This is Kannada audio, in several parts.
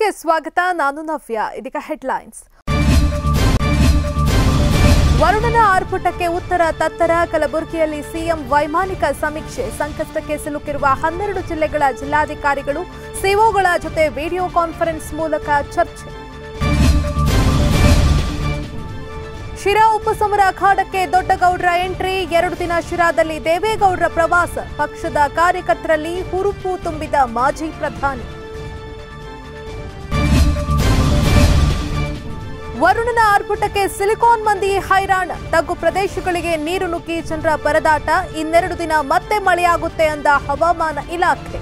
ನ್ಯೂಸ್ಗೆ ಸ್ವಾಗತ ನಾನು ನವ್ಯ ಇದೀಗ ಹೆಡ್ಲೈನ್ಸ್ ವರುಣನ ಆರ್ಭಟಕ್ಕೆ ಉತ್ತರ ತತ್ತರ ಕಲಬುರಗಿಯಲ್ಲಿ ಸಿಎಂ ವೈಮಾನಿಕ ಸಮೀಕ್ಷೆ ಸಂಕಷ್ಟಕ್ಕೆ ಸಿಲುಕಿರುವ ಹನ್ನೆರಡು ಜಿಲ್ಲೆಗಳ ಜಿಲ್ಲಾಧಿಕಾರಿಗಳು ಸಿಒಗಳ ಜೊತೆ ವಿಡಿಯೋ ಕಾನ್ಫರೆನ್ಸ್ ಮೂಲಕ ಚರ್ಚೆ ಶಿರಾ ಉಪಸಮರ ಅಖಾಡಕ್ಕೆ ದೊಡ್ಡಗೌಡ್ರ ಎಂಟ್ರಿ ಎರಡು ದಿನ ಶಿರಾದಲ್ಲಿ ದೇವೇಗೌಡರ ಪ್ರವಾಸ ಪಕ್ಷದ ಕಾರ್ಯಕರ್ತರಲ್ಲಿ ಹುರುಪು ತುಂಬಿದ ಮಾಜಿ ಪ್ರಧಾನಿ ವರುಣನ ಆರ್ಭಟಕ್ಕೆ ಸಿಲಿಕಾನ್ ಮಂದಿ ಹೈರಾಣ ತಗ್ಗು ಪ್ರದೇಶಗಳಿಗೆ ನೀರು ನುಗ್ಗಿ ಜನರ ಪರದಾಟ ಇನ್ನೆರಡು ದಿನ ಮತ್ತೆ ಮಳೆಯಾಗುತ್ತೆ ಅಂದ ಹವಾಮಾನ ಇಲಾಖೆ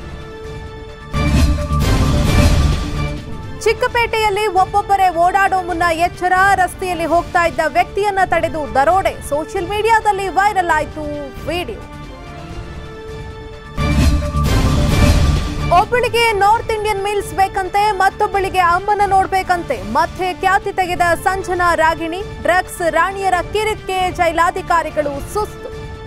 ಚಿಕ್ಕಪೇಟೆಯಲ್ಲಿ ಒಬ್ಬೊಬ್ಬರೇ ಓಡಾಡೋ ಮುನ್ನ ಎಚ್ಚರ ರಸ್ತೆಯಲ್ಲಿ ಹೋಗ್ತಾ ಇದ್ದ ವ್ಯಕ್ತಿಯನ್ನ ತಡೆದು ದರೋಡೆ ಸೋಷಿಯಲ್ ಮೀಡಿಯಾದಲ್ಲಿ ವೈರಲ್ ಆಯಿತು ವಿಡಿಯೋ ಒಬ್ಬಳಿಗೆ ನಾರ್ತ್ ಇಂಡಿಯನ್ ಮೀಲ್ಸ್ ಬೇಕಂತೆ ಮತ್ತೊಬ್ಬಳಿಗೆ ಅಮ್ಮನ ನೋಡ್ಬೇಕಂತೆ ಮತ್ತೆ ಖ್ಯಾತಿ ತೆಗೆದ ಸಂಜನಾ ರಾಗಿಣಿ ಡ್ರಗ್ಸ್ ರಾಣಿಯರ ಕಿರಿಕ್ಗೆ ಜೈಲಾಧಿಕಾರಿಗಳು ಸುಸ್ತು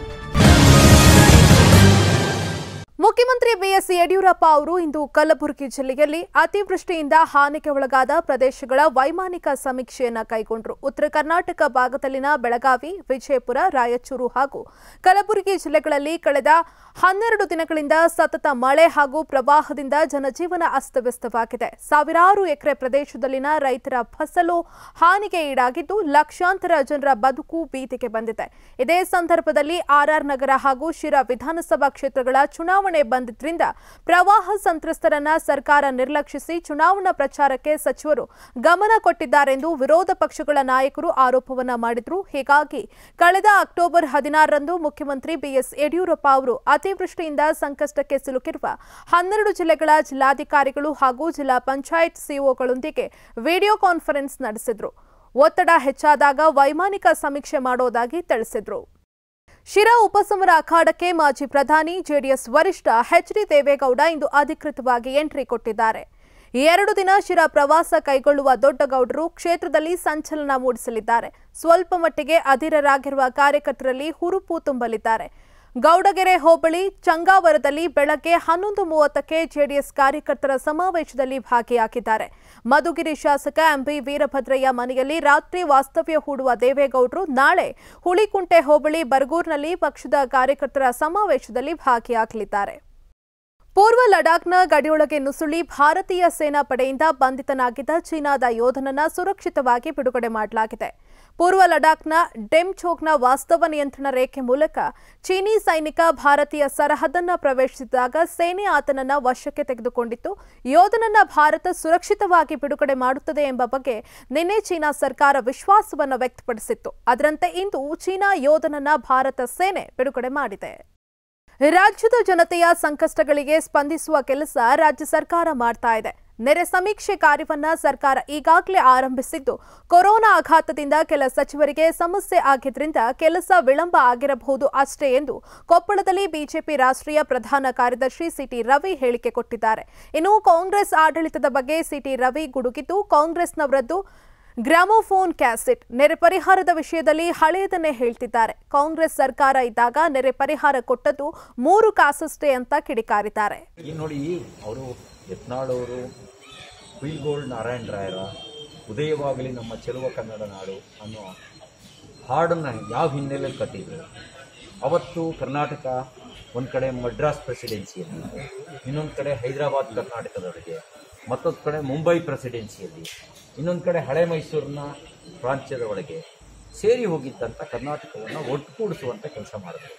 ಮುಖ್ಯಮಂತ್ರಿ ಬಿಎಸ್ ಯಡಿಯೂರಪ್ಪ ಅವರು ಇಂದು ಕಲಬುರಗಿ ಜಿಲ್ಲೆಯಲ್ಲಿ ಅತಿವೃಷ್ಟಿಯಿಂದ ಹಾನಿಗೆ ಒಳಗಾದ ಪ್ರದೇಶಗಳ ವೈಮಾನಿಕ ಸಮೀಕ್ಷೆಯನ್ನ ಕೈಗೊಂಡರು ಉತ್ತರ ಕರ್ನಾಟಕ ಭಾಗದಲ್ಲಿನ ಬೆಳಗಾವಿ ವಿಜಯಪುರ ರಾಯಚೂರು ಹಾಗೂ ಕಲಬುರಗಿ ಜಿಲ್ಲೆಗಳಲ್ಲಿ ಕಳೆದ ಹನ್ನೆರಡು ದಿನಗಳಿಂದ ಸತತ ಮಳೆ ಹಾಗೂ ಪ್ರವಾಹದಿಂದ ಜನಜೀವನ ಅಸ್ತವ್ಯಸ್ತವಾಗಿದೆ ಸಾವಿರಾರು ಎಕರೆ ಪ್ರದೇಶದಲ್ಲಿನ ರೈತರ ಫಸಲು ಹಾನಿಗೆ ಈಡಾಗಿದ್ದು ಲಕ್ಷಾಂತರ ಜನರ ಬದುಕು ಬೀದಿಗೆ ಬಂದಿದೆ ಇದೇ ಸಂದರ್ಭದಲ್ಲಿ ಆರ್ಆರ್ ನಗರ ಹಾಗೂ ಶಿರಾ ವಿಧಾನಸಭಾ ಕ್ಷೇತ್ರಗಳ ಚುನಾವಣೆ ಬಂದಿದ್ರಿಂದ ಪ್ರವಾಹ ಸಂತ್ರಸ್ತರನ್ನ ಸರ್ಕಾರ ನಿರ್ಲಕ್ಷಿಸಿ ಚುನಾವಣಾ ಪ್ರಚಾರಕ್ಕೆ ಸಚಿವರು ಗಮನ ಕೊಟ್ಟಿದ್ದಾರೆಂದು ವಿರೋಧ ಪಕ್ಷಗಳ ನಾಯಕರು ಆರೋಪವನ್ನ ಮಾಡಿದ್ರು ಹೀಗಾಗಿ ಕಳೆದ ಅಕ್ಟೋಬರ್ ಹದಿನಾರರಂದು ಮುಖ್ಯಮಂತ್ರಿ ಬಿಎಸ್ ಯಡಿಯೂರಪ್ಪ ಅವರು ಅತಿವೃಷ್ಟಿಯಿಂದ ಸಂಕಷ್ಟಕ್ಕೆ ಸಿಲುಕಿರುವ ಹನ್ನೆರಡು ಜಿಲ್ಲೆಗಳ ಜಿಲ್ಲಾಧಿಕಾರಿಗಳು ಹಾಗೂ ಜಿಲ್ಲಾ ಪಂಚಾಯತ್ ಸಿಇಒಗಳೊಂದಿಗೆ ವಿಡಿಯೋ ಕಾನ್ಫರೆನ್ಸ್ ನಡೆಸಿದ್ರು ಒತ್ತಡ ಹೆಚ್ಚಾದಾಗ ವೈಮಾನಿಕ ಸಮೀಕ್ಷೆ ಮಾಡೋದಾಗಿ ತಿಳಿಸಿದ್ರು ಶಿರಾ ಉಪಸಮರ ಅಖಾಡಕ್ಕೆ ಮಾಜಿ ಪ್ರಧಾನಿ ಜೆಡಿಎಸ್ ವರಿಷ್ಠ ಎಚ್ ಡಿ ದೇವೇಗೌಡ ಇಂದು ಅಧಿಕೃತವಾಗಿ ಎಂಟ್ರಿ ಕೊಟ್ಟಿದ್ದಾರೆ ಎರಡು ದಿನ ಶಿರಾ ಪ್ರವಾಸ ಕೈಗೊಳ್ಳುವ ದೊಡ್ಡಗೌಡರು ಕ್ಷೇತ್ರದಲ್ಲಿ ಸಂಚಲನ ಮೂಡಿಸಲಿದ್ದಾರೆ ಸ್ವಲ್ಪ ಮಟ್ಟಿಗೆ ಅಧೀರರಾಗಿರುವ ಕಾರ್ಯಕರ್ತರಲ್ಲಿ ಹುರುಪು ತುಂಬಲಿದ್ದಾರೆ ಗೌಡಗೆರೆ ಹೋಬಳಿ ಚಂಗಾವರದಲ್ಲಿ ಬೆಳಗ್ಗೆ ಹನ್ನೊಂದು ಮೂವತ್ತಕ್ಕೆ ಜೆಡಿಎಸ್ ಕಾರ್ಯಕರ್ತರ ಸಮಾವೇಶದಲ್ಲಿ ಭಾಗಿಯಾಗಿದ್ದಾರೆ ಮಧುಗಿರಿ ಶಾಸಕ ಎಂಬಿ ವೀರಭದ್ರಯ್ಯ ಮನೆಯಲ್ಲಿ ರಾತ್ರಿ ವಾಸ್ತವ್ಯ ಹೂಡುವ ದೇವೇಗೌಡರು ನಾಳೆ ಹುಳಿಕುಂಟೆ ಹೋಬಳಿ ಬರಗೂರಿನಲ್ಲಿ ಪಕ್ಷದ ಕಾರ್ಯಕರ್ತರ ಸಮಾವೇಶದಲ್ಲಿ ಭಾಗಿಯಾಗಲಿದ್ದಾರೆ ಪೂರ್ವ ಲಡಾಖ್ನ ಗಡಿಯೊಳಗೆ ನುಸುಳಿ ಭಾರತೀಯ ಸೇನಾ ಪಡೆಯಿಂದ ಬಂಧಿತನಾಗಿದ್ದ ಚೀನಾದ ಯೋಧನನ್ನ ಸುರಕ್ಷಿತವಾಗಿ ಬಿಡುಗಡೆ ಮಾಡಲಾಗಿದೆ ಪೂರ್ವ ಲಡಾಖ್ನ ಡೆಮ್ಚೋಕ್ನ ವಾಸ್ತವ ನಿಯಂತ್ರಣ ರೇಖೆ ಮೂಲಕ ಚೀನಿ ಸೈನಿಕ ಭಾರತೀಯ ಸರಹದನ್ನ ಪ್ರವೇಶಿಸಿದಾಗ ಸೇನೆ ಆತನನ್ನ ವಶಕ್ಕೆ ತೆಗೆದುಕೊಂಡಿತ್ತು ಯೋಧನನ್ನ ಭಾರತ ಸುರಕ್ಷಿತವಾಗಿ ಬಿಡುಗಡೆ ಮಾಡುತ್ತದೆ ಎಂಬ ಬಗ್ಗೆ ನಿನ್ನೆ ಚೀನಾ ಸರ್ಕಾರ ವಿಶ್ವಾಸವನ್ನು ವ್ಯಕ್ತಪಡಿಸಿತ್ತು ಅದರಂತೆ ಇಂದು ಚೀನಾ ಯೋಧನನ್ನ ಭಾರತ ಸೇನೆ ಬಿಡುಗಡೆ ಮಾಡಿದೆ ರಾಜ್ಯದ ಜನತೆಯ ಸಂಕಷ್ಟಗಳಿಗೆ ಸ್ಪಂದಿಸುವ ಕೆಲಸ ರಾಜ್ಯ ಸರ್ಕಾರ ಮಾಡ್ತಾ ಇದೆ ನೆರೆ ಸಮೀಕ್ಷೆ ಕಾರ್ಯವನ್ನ ಸರ್ಕಾರ ಈಗಾಗಲೇ ಆರಂಭಿಸಿದ್ದು ಕೊರೋನಾ ಆಘಾತದಿಂದ ಕೆಲ ಸಚಿವರಿಗೆ ಸಮಸ್ಯೆ ಆಗಿದ್ರಿಂದ ಕೆಲಸ ವಿಳಂಬ ಆಗಿರಬಹುದು ಅಷ್ಟೇ ಎಂದು ಕೊಪ್ಪಳದಲ್ಲಿ ಬಿಜೆಪಿ ರಾಷ್ಟ್ರೀಯ ಪ್ರಧಾನ ಕಾರ್ಯದರ್ಶಿ ಸಿಟಿ ರವಿ ಹೇಳಿಕೆ ಕೊಟ್ಟಿದ್ದಾರೆ ಇನ್ನು ಕಾಂಗ್ರೆಸ್ ಆಡಳಿತದ ಬಗ್ಗೆ ಸಿಟಿ ರವಿ ಗುಡುಗಿದ್ದು ಕಾಂಗ್ರೆಸ್ನವರದ್ದು ಗ್ರಾಮೋಫೋನ್ ಕ್ಯಾಸೆಟ್ ನೆರೆ ಪರಿಹಾರದ ವಿಷಯದಲ್ಲಿ ಹಳೆಯದನ್ನೇ ಹೇಳ್ತಿದ್ದಾರೆ ಕಾಂಗ್ರೆಸ್ ಸರ್ಕಾರ ಇದ್ದಾಗ ನೆರೆ ಪರಿಹಾರ ಕೊಟ್ಟದ್ದು ಮೂರು ಕಾಸಷ್ಟೇ ಅಂತ ಕಿಡಿಕಾರಿದ್ದಾರೆ ಈಗ ನೋಡಿ ಅವರು ಯತ್ನಾಳವರು ಹುಯಿಗೋಲ್ಡ್ ನಾರಾಯಣ ರಾಯರ ಉದಯವಾಗಲಿ ನಮ್ಮ ಚೆಲುವ ಕನ್ನಡ ನಾಡು ಅನ್ನೋ ಹಾಡನ್ನು ಯಾವ ಹಿನ್ನೆಲೆಯಲ್ಲಿ ಕಟ್ಟಿದ್ರು ಅವತ್ತು ಕರ್ನಾಟಕ ಒಂದು ಕಡೆ ಮಡ್ರಾಸ್ ಪ್ರೆಸಿಡೆನ್ಸಿಯಲ್ಲಿ ಇನ್ನೊಂದು ಕಡೆ ಹೈದರಾಬಾದ್ ಕರ್ನಾಟಕದೊಳಗೆ ಮತ್ತೊಂದು ಕಡೆ ಮುಂಬೈ ಪ್ರೆಸಿಡೆನ್ಸಿಯಲ್ಲಿ ಇನ್ನೊಂದು ಕಡೆ ಹಳೆ ಮೈಸೂರಿನ ಪ್ರಾಂತ್ಯದ ಒಳಗೆ ಸೇರಿ ಹೋಗಿದ್ದಂಥ ಕರ್ನಾಟಕವನ್ನು ಒಟ್ಟುಗೂಡಿಸುವಂಥ ಕೆಲಸ ಮಾಡಿದ್ರು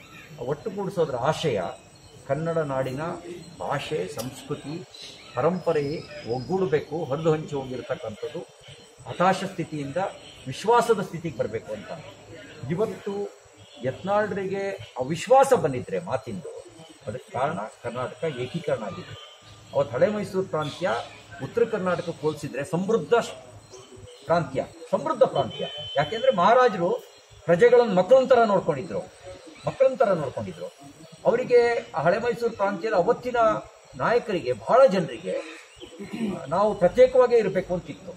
ಆ ಒಟ್ಟುಗೂಡಿಸೋದ್ರ ಆಶಯ ಕನ್ನಡ ನಾಡಿನ ಭಾಷೆ ಸಂಸ್ಕೃತಿ ಪರಂಪರೆ ಒಗ್ಗೂಡಬೇಕು ಹಲ್ಲು ಹಂಚಿ ಹೋಗಿರ್ತಕ್ಕಂಥದ್ದು ಹತಾಶ ಸ್ಥಿತಿಯಿಂದ ವಿಶ್ವಾಸದ ಸ್ಥಿತಿಗೆ ಬರಬೇಕು ಅಂತ ಇವತ್ತು ಯತ್ನಾಳರಿಗೆ ಅವಿಶ್ವಾಸ ಬಂದಿದ್ರೆ ಮಾತಿಂದು ಅದಕ್ಕೆ ಕಾರಣ ಕರ್ನಾಟಕ ಏಕೀಕರಣ ಆಗಿದೆ ಅವತ್ತು ಹಳೆ ಮೈಸೂರು ಪ್ರಾಂತ್ಯ ಉತ್ತರ ಕರ್ನಾಟಕಕ್ಕೆ ಹೋಲಿಸಿದ್ರೆ ಸಮೃದ್ಧ ಶ- ಪ್ರಾಂತ್ಯ ಸಮೃದ್ಧ ಪ್ರಾಂತ್ಯ ಯಾಕೆಂದ್ರೆ ಮಹಾರಾಜರು ಪ್ರಜೆಗಳನ್ನು ಮಕ್ಕಳನ್ನ ಥರ ನೋಡ್ಕೊಂಡಿದ್ರು ಮಕ್ಕಳನ್ನ ಥರ ನೋಡ್ಕೊಂಡಿದ್ರು ಅವರಿಗೆ ಆ ಹಳೆ ಮೈಸೂರು ಪ್ರಾಂತ್ಯದ ಅವತ್ತಿನ ನಾಯಕರಿಗೆ ಬಹಳ ಜನರಿಗೆ ನಾವು ಪ್ರತ್ಯೇಕವಾಗೇ ಇರಬೇಕು ಅಂತಿತ್ತು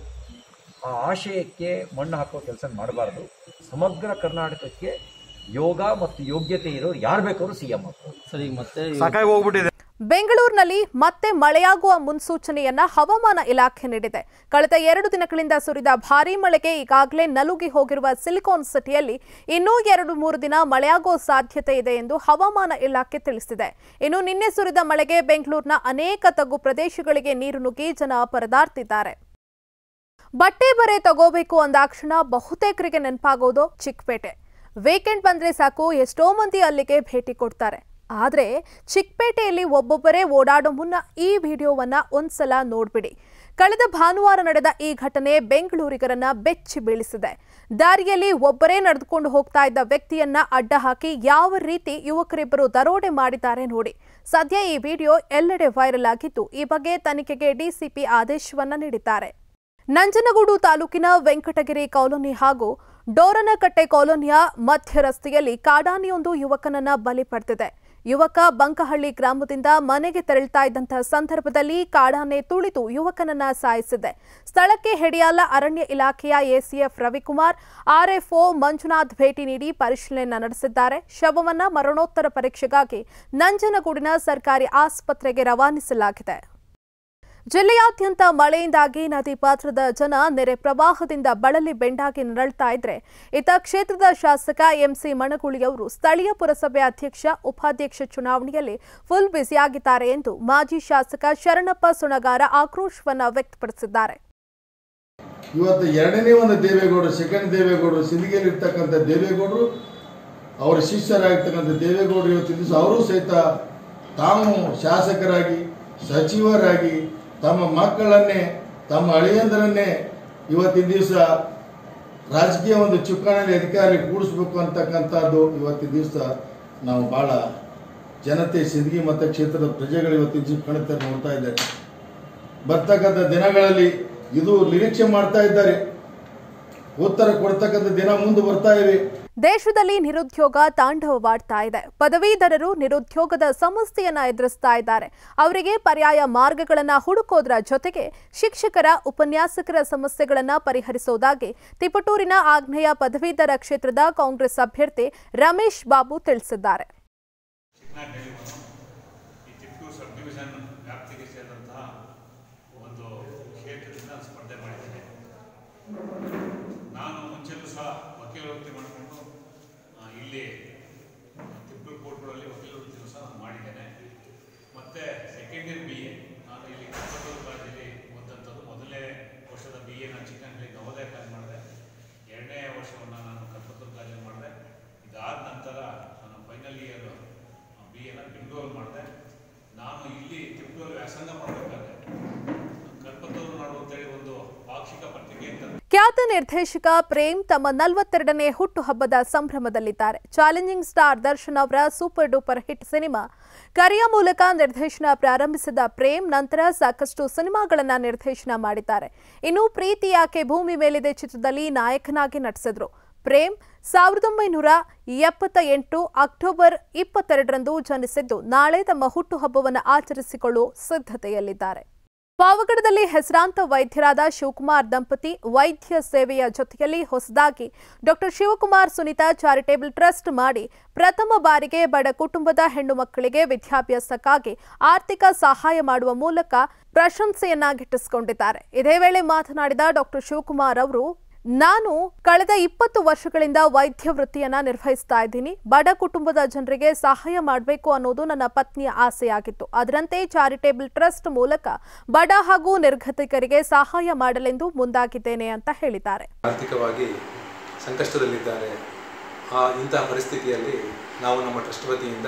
ಆ ಆಶಯಕ್ಕೆ ಮಣ್ಣು ಹಾಕೋ ಕೆಲಸ ಮಾಡಬಾರ್ದು ಸಮಗ್ರ ಕರ್ನಾಟಕಕ್ಕೆ ಯೋಗ ಮತ್ತು ಯೋಗ್ಯತೆ ಇರೋರು ಯಾರು ಬೇಕಾದ್ರೂ ಸಿ ಎಂ ಆಗ್ಬೋದು ಸರ್ ಈಗ ಮತ್ತೆ ಸಾಕಾಗಿ ಹೋಗ್ಬಿಟ್ಟಿದೆ ಬೆಂಗಳೂರಿನಲ್ಲಿ ಮತ್ತೆ ಮಳೆಯಾಗುವ ಮುನ್ಸೂಚನೆಯನ್ನ ಹವಾಮಾನ ಇಲಾಖೆ ನೀಡಿದೆ ಕಳೆದ ಎರಡು ದಿನಗಳಿಂದ ಸುರಿದ ಭಾರೀ ಮಳೆಗೆ ಈಗಾಗಲೇ ನಲುಗಿ ಹೋಗಿರುವ ಸಿಲಿಕಾನ್ ಸಿಟಿಯಲ್ಲಿ ಇನ್ನೂ ಎರಡು ಮೂರು ದಿನ ಮಳೆಯಾಗುವ ಸಾಧ್ಯತೆ ಇದೆ ಎಂದು ಹವಾಮಾನ ಇಲಾಖೆ ತಿಳಿಸಿದೆ ಇನ್ನು ನಿನ್ನೆ ಸುರಿದ ಮಳೆಗೆ ಬೆಂಗಳೂರಿನ ಅನೇಕ ತಗ್ಗು ಪ್ರದೇಶಗಳಿಗೆ ನೀರು ನುಗ್ಗಿ ಜನ ಪರದಾಡ್ತಿದ್ದಾರೆ ಬಟ್ಟೆ ಬರೆ ತಗೋಬೇಕು ಅಂದಾಕ್ಷಣ ಬಹುತೇಕರಿಗೆ ನೆನಪಾಗೋದು ಚಿಕ್ಕಪೇಟೆ ವೀಕೆಂಡ್ ಬಂದ್ರೆ ಸಾಕು ಎಷ್ಟೋ ಮಂದಿ ಅಲ್ಲಿಗೆ ಭೇಟಿ ಕೊಡ್ತಾರೆ ಆದ್ರೆ ಚಿಕ್ಕಪೇಟೆಯಲ್ಲಿ ಒಬ್ಬೊಬ್ಬರೇ ಓಡಾಡೋ ಮುನ್ನ ಈ ವಿಡಿಯೋವನ್ನ ಒಂದ್ಸಲ ನೋಡ್ಬಿಡಿ ಕಳೆದ ಭಾನುವಾರ ನಡೆದ ಈ ಘಟನೆ ಬೆಂಗಳೂರಿಗರನ್ನ ಬೆಚ್ಚಿ ಬೀಳಿಸಿದೆ ದಾರಿಯಲ್ಲಿ ಒಬ್ಬರೇ ನಡೆದುಕೊಂಡು ಹೋಗ್ತಾ ಇದ್ದ ವ್ಯಕ್ತಿಯನ್ನ ಅಡ್ಡ ಹಾಕಿ ಯಾವ ರೀತಿ ಯುವಕರಿಬ್ಬರು ದರೋಡೆ ಮಾಡಿದ್ದಾರೆ ನೋಡಿ ಸದ್ಯ ಈ ವಿಡಿಯೋ ಎಲ್ಲೆಡೆ ವೈರಲ್ ಆಗಿದ್ದು ಈ ಬಗ್ಗೆ ತನಿಖೆಗೆ ಡಿಸಿಪಿ ಆದೇಶವನ್ನ ನೀಡಿದ್ದಾರೆ ನಂಜನಗೂಡು ತಾಲೂಕಿನ ವೆಂಕಟಗಿರಿ ಕಾಲೋನಿ ಹಾಗೂ ಡೋರನಕಟ್ಟೆ ಕಾಲೋನಿಯ ಮಧ್ಯ ರಸ್ತೆಯಲ್ಲಿ ಕಾಡಾನೆಯೊಂದು ಯುವಕನನ್ನ ಬಲಿ ಪಡೆದಿದೆ ಯುವಕ ಬಂಕಹಳ್ಳಿ ಗ್ರಾಮದಿಂದ ಮನೆಗೆ ತೆರಳ್ತಾ ಇದ್ದಂತಹ ಸಂದರ್ಭದಲ್ಲಿ ಕಾಡಾನೆ ತುಳಿದು ಯುವಕನನ್ನ ಸಾಯಿಸಿದೆ ಸ್ಥಳಕ್ಕೆ ಹೆಡಿಯಾಲ ಅರಣ್ಯ ಇಲಾಖೆಯ ಎಸಿಎಫ್ ರವಿಕುಮಾರ್ ಆರ್ಎಫ್ಒ ಮಂಜುನಾಥ್ ಭೇಟಿ ನೀಡಿ ಪರಿಶೀಲನೆ ನಡೆಸಿದ್ದಾರೆ ಶವವನ್ನ ಮರಣೋತ್ತರ ಪರೀಕ್ಷೆಗಾಗಿ ನಂಜನಗೂಡಿನ ಸರ್ಕಾರಿ ಆಸ್ಪತ್ರೆಗೆ ರವಾನಿಸಲಾಗಿದೆ ಜಿಲ್ಲೆಯಾದ್ಯಂತ ಮಳೆಯಿಂದಾಗಿ ನದಿ ಪಾತ್ರದ ಜನ ನೆರೆ ಪ್ರವಾಹದಿಂದ ಬಳಲಿ ಬೆಂಡಾಗಿ ನರಳ್ತಾ ಇದ್ರೆ ಇತ್ತ ಕ್ಷೇತ್ರದ ಶಾಸಕ ಎಂಸಿ ಮಣಗುಳಿಯವರು ಸ್ಥಳೀಯ ಪುರಸಭೆ ಅಧ್ಯಕ್ಷ ಉಪಾಧ್ಯಕ್ಷ ಚುನಾವಣೆಯಲ್ಲಿ ಫುಲ್ ಬ್ಯುಸಿಯಾಗಿದ್ದಾರೆ ಎಂದು ಮಾಜಿ ಶಾಸಕ ಶರಣಪ್ಪ ಸುಣಗಾರ ಆಕ್ರೋಶವನ್ನ ವ್ಯಕ್ತಪಡಿಸಿದ್ದಾರೆ ಇವತ್ತು ಎರಡನೇ ಒಂದು ದೇವೇಗೌಡರು ಸೆಕೆಂಡ್ ದೇವೇಗೌಡರು ಸಿಂದಗಿಯಲ್ಲಿ ಇರ್ತಕ್ಕಂಥ ದೇವೇಗೌಡರು ಅವರ ಶಿಷ್ಯರಾಗಿರ್ತಕ್ಕಂಥ ದೇವೇಗೌಡರು ಇವತ್ತಿನ ದಿವಸ ಅವರು ಸಹಿತ ತಾವು ಶಾಸಕರಾಗಿ ಸಚಿವರಾಗಿ ತಮ್ಮ ಮಕ್ಕಳನ್ನೇ ತಮ್ಮ ಅಳಿಯಂದರನ್ನೇ ಇವತ್ತಿನ ದಿವಸ ರಾಜಕೀಯ ಒಂದು ಚುಕ್ಕಾಣಿಯಲ್ಲಿ ಅಧಿಕಾರಿ ಕೂಡಿಸ್ಬೇಕು ಅಂತಕ್ಕಂಥದ್ದು ಇವತ್ತಿನ ದಿವಸ ನಾವು ಭಾಳ ಜನತೆ ಸಿಂದಗಿ ಮತಕ್ಷೇತ್ರದ ಪ್ರಜೆಗಳು ಇವತ್ತಿನ ದಿವಸ ಕಣ್ತಾರೆ ನೋಡ್ತಾ ಇದ್ದಾರೆ ಬರ್ತಕ್ಕಂಥ ದಿನಗಳಲ್ಲಿ ಇದು ನಿರೀಕ್ಷೆ ಮಾಡ್ತಾ ಇದ್ದಾರೆ ಉತ್ತರ ಕೊಡ್ತಕ್ಕಂಥ ದಿನ ಮುಂದೆ ಬರ್ತಾ ಇವೆ ದೇಶದಲ್ಲಿ ನಿರುದ್ಯೋಗ ತಾಂಡವವಾಡ್ತಾ ಇದೆ ಪದವೀಧರರು ನಿರುದ್ಯೋಗದ ಸಮಸ್ಯೆಯನ್ನ ಎದುರಿಸ್ತಾ ಇದ್ದಾರೆ ಅವರಿಗೆ ಪರ್ಯಾಯ ಮಾರ್ಗಗಳನ್ನ ಹುಡುಕೋದ್ರ ಜೊತೆಗೆ ಶಿಕ್ಷಕರ ಉಪನ್ಯಾಸಕರ ಸಮಸ್ಯೆಗಳನ್ನ ಪರಿಹರಿಸೋದಾಗಿ ತಿಪಟೂರಿನ ಆಗ್ನೇಯ ಪದವೀಧರ ಕ್ಷೇತ್ರದ ಕಾಂಗ್ರೆಸ್ ಅಭ್ಯರ್ಥಿ ರಮೇಶ್ ಬಾಬು ತಿಳಿಸಿದ್ದಾರೆ ಚಿಕ್ಕನಾಗ್ ಹೇಳಿವನು ಈ ತಿಪ್ಪೂರು ಸಬ್ ಡಿವಿಷನ್ ವ್ಯಾಪ್ತಿಗೆ ಸೇರಿದಂತಹ ಒಂದು ಕ್ಷೇತ್ರದಿಂದ ಸ್ಪರ್ಧೆ ಮಾಡಿದ್ದೇನೆ ನಾನು ಮುಂಚೆನೂ ಸಹ ವಕೀಲ ವೃತ್ತಿ ಮಾಡಿಕೊಂಡು ಆ, ಇಲ್ಲಿ ತಿಪ್ಪೂರು ಕೋರ್ಟ್ಗಳಲ್ಲಿ ವಕೀಲ ವೃತ್ತಿನೂ ಸಹ ನಾನು ಮಾಡಿದ್ದೇನೆ ಮತ್ತು ಸೆಕೆಂಡ್ ಇಯರ್ ಬಿ ಎ ನಾನು ಇಲ್ಲಿ ಕಲ್ಪತೂರು ಕಾಲೇಜಲ್ಲಿ ಓದಂಥದ್ದು ಮೊದಲನೇ ವರ್ಷದ ಬಿ ಎ ನಾನು ಚಿಕ್ಕನಹಳ್ಳಿ ನವೋದಯ ಕಾಲೇಜ್ ಮಾಡಿದೆ ಎರಡನೇ ವರ್ಷವನ್ನು ನಾನು ಕಲ್ಪತೂರು ಕಾಲೇಜಲ್ಲಿ ಮಾಡಿದೆ ಇದಾದ ನಂತರ ನಾನು ಫೈನಲ್ ಇಯರ್ ಬಿ ಎನ ಬೆಂಗಳೂರು ಮಾಡಿದೆ ನಾನು ಇಲ್ಲಿ ತಿಪ್ಪೂರು ವ್ಯಾಸಂಗ ಮಾಡಬೇಕಾದ್ರೆ ಕಲ್ಪತೂರು ನಾಡು ಅಂತೇಳಿ ಒಂದು ಪಾಕ್ಷಿಕ ಪತ್ರಿಕೆ ಅಂತ ಖ್ಯಾತ ನಿರ್ದೇಶಕ ಪ್ರೇಮ್ ತಮ್ಮ ನಲವತ್ತೆರಡನೇ ಹುಟ್ಟುಹಬ್ಬದ ಸಂಭ್ರಮದಲ್ಲಿದ್ದಾರೆ ಚಾಲೆಂಜಿಂಗ್ ಸ್ಟಾರ್ ದರ್ಶನ್ ಅವರ super duper hit cinema Kariya ಮೂಲಕ ನಿರ್ದೇಶನ ಪ್ರಾರಂಭಿಸಿದ ಪ್ರೇಮ್ ನಂತರ ಸಾಕಷ್ಟು ಸಿನಿಮಾಗಳನ್ನ ನಿರ್ದೇಶನ ಮಾಡಿದ್ದಾರೆ ಇನ್ನು ಪ್ರೀತಿ ಯಾಕೆ ಭೂಮಿ ಮೇಲಿದೆ ಚಿತ್ರದಲ್ಲಿ ನಾಯಕನಾಗಿ ನಟಿಸಿದ್ರು ಪ್ರೇಮ್ ಸಾವಿರದ ಒಂಬೈನೂರ ಎಪ್ಪತ್ತ ಎಂಟು ಅಕ್ಟೋಬರ್ ಇಪ್ಪತ್ತೆರಡರಂದು ಜನಿಸಿದ್ದು ನಾಳೆ ತಮ್ಮ ಹುಟ್ಟುಹಬ್ಬವನ್ನು ಆಚರಿಸಿಕೊಳ್ಳುವ ಸಿದ್ಧತೆಯಲ್ಲಿದ್ದಾರೆ ಪಾವಗಡದಲ್ಲಿ ಹೆಸರಾಂತ ವೈದ್ಯರಾದ ಶಿವಕುಮಾರ್ ದಂಪತಿ ವೈದ್ಯ ಸೇವೆಯ ಜೊತೆಯಲ್ಲಿ ಹೊಸದಾಗಿ doctor Shivakumar Sunitha charitable trust ಮಾಡಿ ಪ್ರಥಮ ಬಾರಿಗೆ ಬಡ ಕುಟುಂಬದ ಹೆಣ್ಣು ಮಕ್ಕಳಿಗೆ ವಿದ್ಯಾಭ್ಯಾಸಕ್ಕಾಗಿ ಆರ್ಥಿಕ ಸಹಾಯ ಮಾಡುವ ಮೂಲಕ ಪ್ರಶಂಸೆಯನ್ನ ಗಿಟ್ಟಿಸಿಕೊಂಡಿದ್ದಾರೆ ಇದೇ ವೇಳೆ ಮಾತನಾಡಿದ ಡಾಕ್ಟರ್ ಶಿವಕುಮಾರ್ ಅವರು ನಾನು ಕಳೆದ ಇಪ್ಪತ್ತು ವರ್ಷಗಳಿಂದ ವೈದ್ಯ ವೃತ್ತಿಯನ್ನ ನಿರ್ವಹಿಸ್ತಾ ಇದ್ದೀನಿ ಬಡ ಕುಟುಂಬದ ಜನರಿಗೆ ಸಹಾಯ ಮಾಡಬೇಕು ಅನ್ನೋದು ನನ್ನ ಪತ್ನಿಯ ಆಸೆಯಾಗಿತ್ತು ಅದರಂತೆ ಚಾರಿಟೇಬಲ್ ಟ್ರಸ್ಟ್ ಮೂಲಕ ಬಡ ಹಾಗೂ ನಿರ್ಗತಿಕರಿಗೆ ಸಹಾಯ ಮಾಡಲೆಂದು ಮುಂದಾಗಿದ್ದೇನೆ ಅಂತ ಹೇಳಿದ್ದಾರೆ ಆರ್ಥಿಕವಾಗಿ ಸಂಕಷ್ಟದಲ್ಲಿದ್ದಾರೆ ಆ ಇಂತಹ ಪರಿಸ್ಥಿತಿಯಲ್ಲಿ ನಾವು ನಮ್ಮ ಟ್ರಸ್ಟ್ ವತಿಯಿಂದ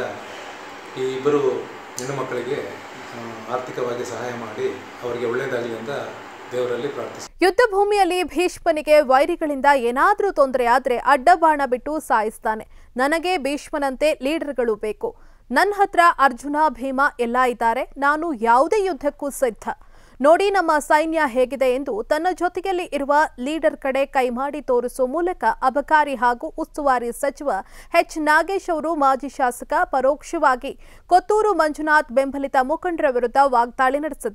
ಈ ಇಬ್ಬರು ಹೆಣ್ಣು ಮಕ್ಕಳಿಗೆ ಆ, ಆರ್ಥಿಕವಾಗಿ ಸಹಾಯ ಮಾಡಿ ಅವರಿಗೆ ಒಳ್ಳೆಯದಾಗಲಿ ಅಂತ ದೇವರಲ್ಲಿ ಪ್ರಾರ್ಥಿಸಿ ಯುದ್ಧ ಭೂಮಿಯಲ್ಲಿ ಭೀಷ್ಮನಿಗೆ ವೈರಿಗಳಿಂದ ಏನಾದರೂ ತೊಂದರೆ ಆದ್ರೆ ಅಡ್ಡಬಾಣ ಬಿಟ್ಟು ಸಾಯಿಸ್ತಾನೆ ನನಗೆ ಭೀಷ್ಮನಂತೆ ಲೀಡರ್ಗಳು ಬೇಕು ನನ್ನ ಹತ್ರ ಅರ್ಜುನ ಭೀಮ ಎಲ್ಲ ಇದ್ದಾರೆ ನಾನು ಯಾವುದೇ ಯುದ್ಧಕ್ಕೂ ಸಿದ್ಧ ನೋಡಿ ನಮ್ಮ ಸೈನ್ಯ ಹೇಗಿದೆ ಎಂದು ತನ್ನ ಜೊತೆಯಲ್ಲಿ ಇರುವ ಲೀಡರ್ ಕಡೆ ಕೈ ಮಾಡಿ ತೋರಿಸುವ ಮೂಲಕ ಅಬಕಾರಿ ಹಾಗೂ ಉಸ್ತುವಾರಿ ಸಚಿವ ಎಚ್ ನಾಗೇಶ್ ಅವರು ಮಾಜಿ ಶಾಸಕ ಪರೋಕ್ಷವಾಗಿ ಕೊತ್ತೂರು ಮಂಜುನಾಥ್ ಬೆಂಬಲಿತ ಮುಖಂಡರ ವಿರುದ್ಧ ವಾಗ್ದಾಳಿ ನಡೆಸಿದ್ದಾರೆ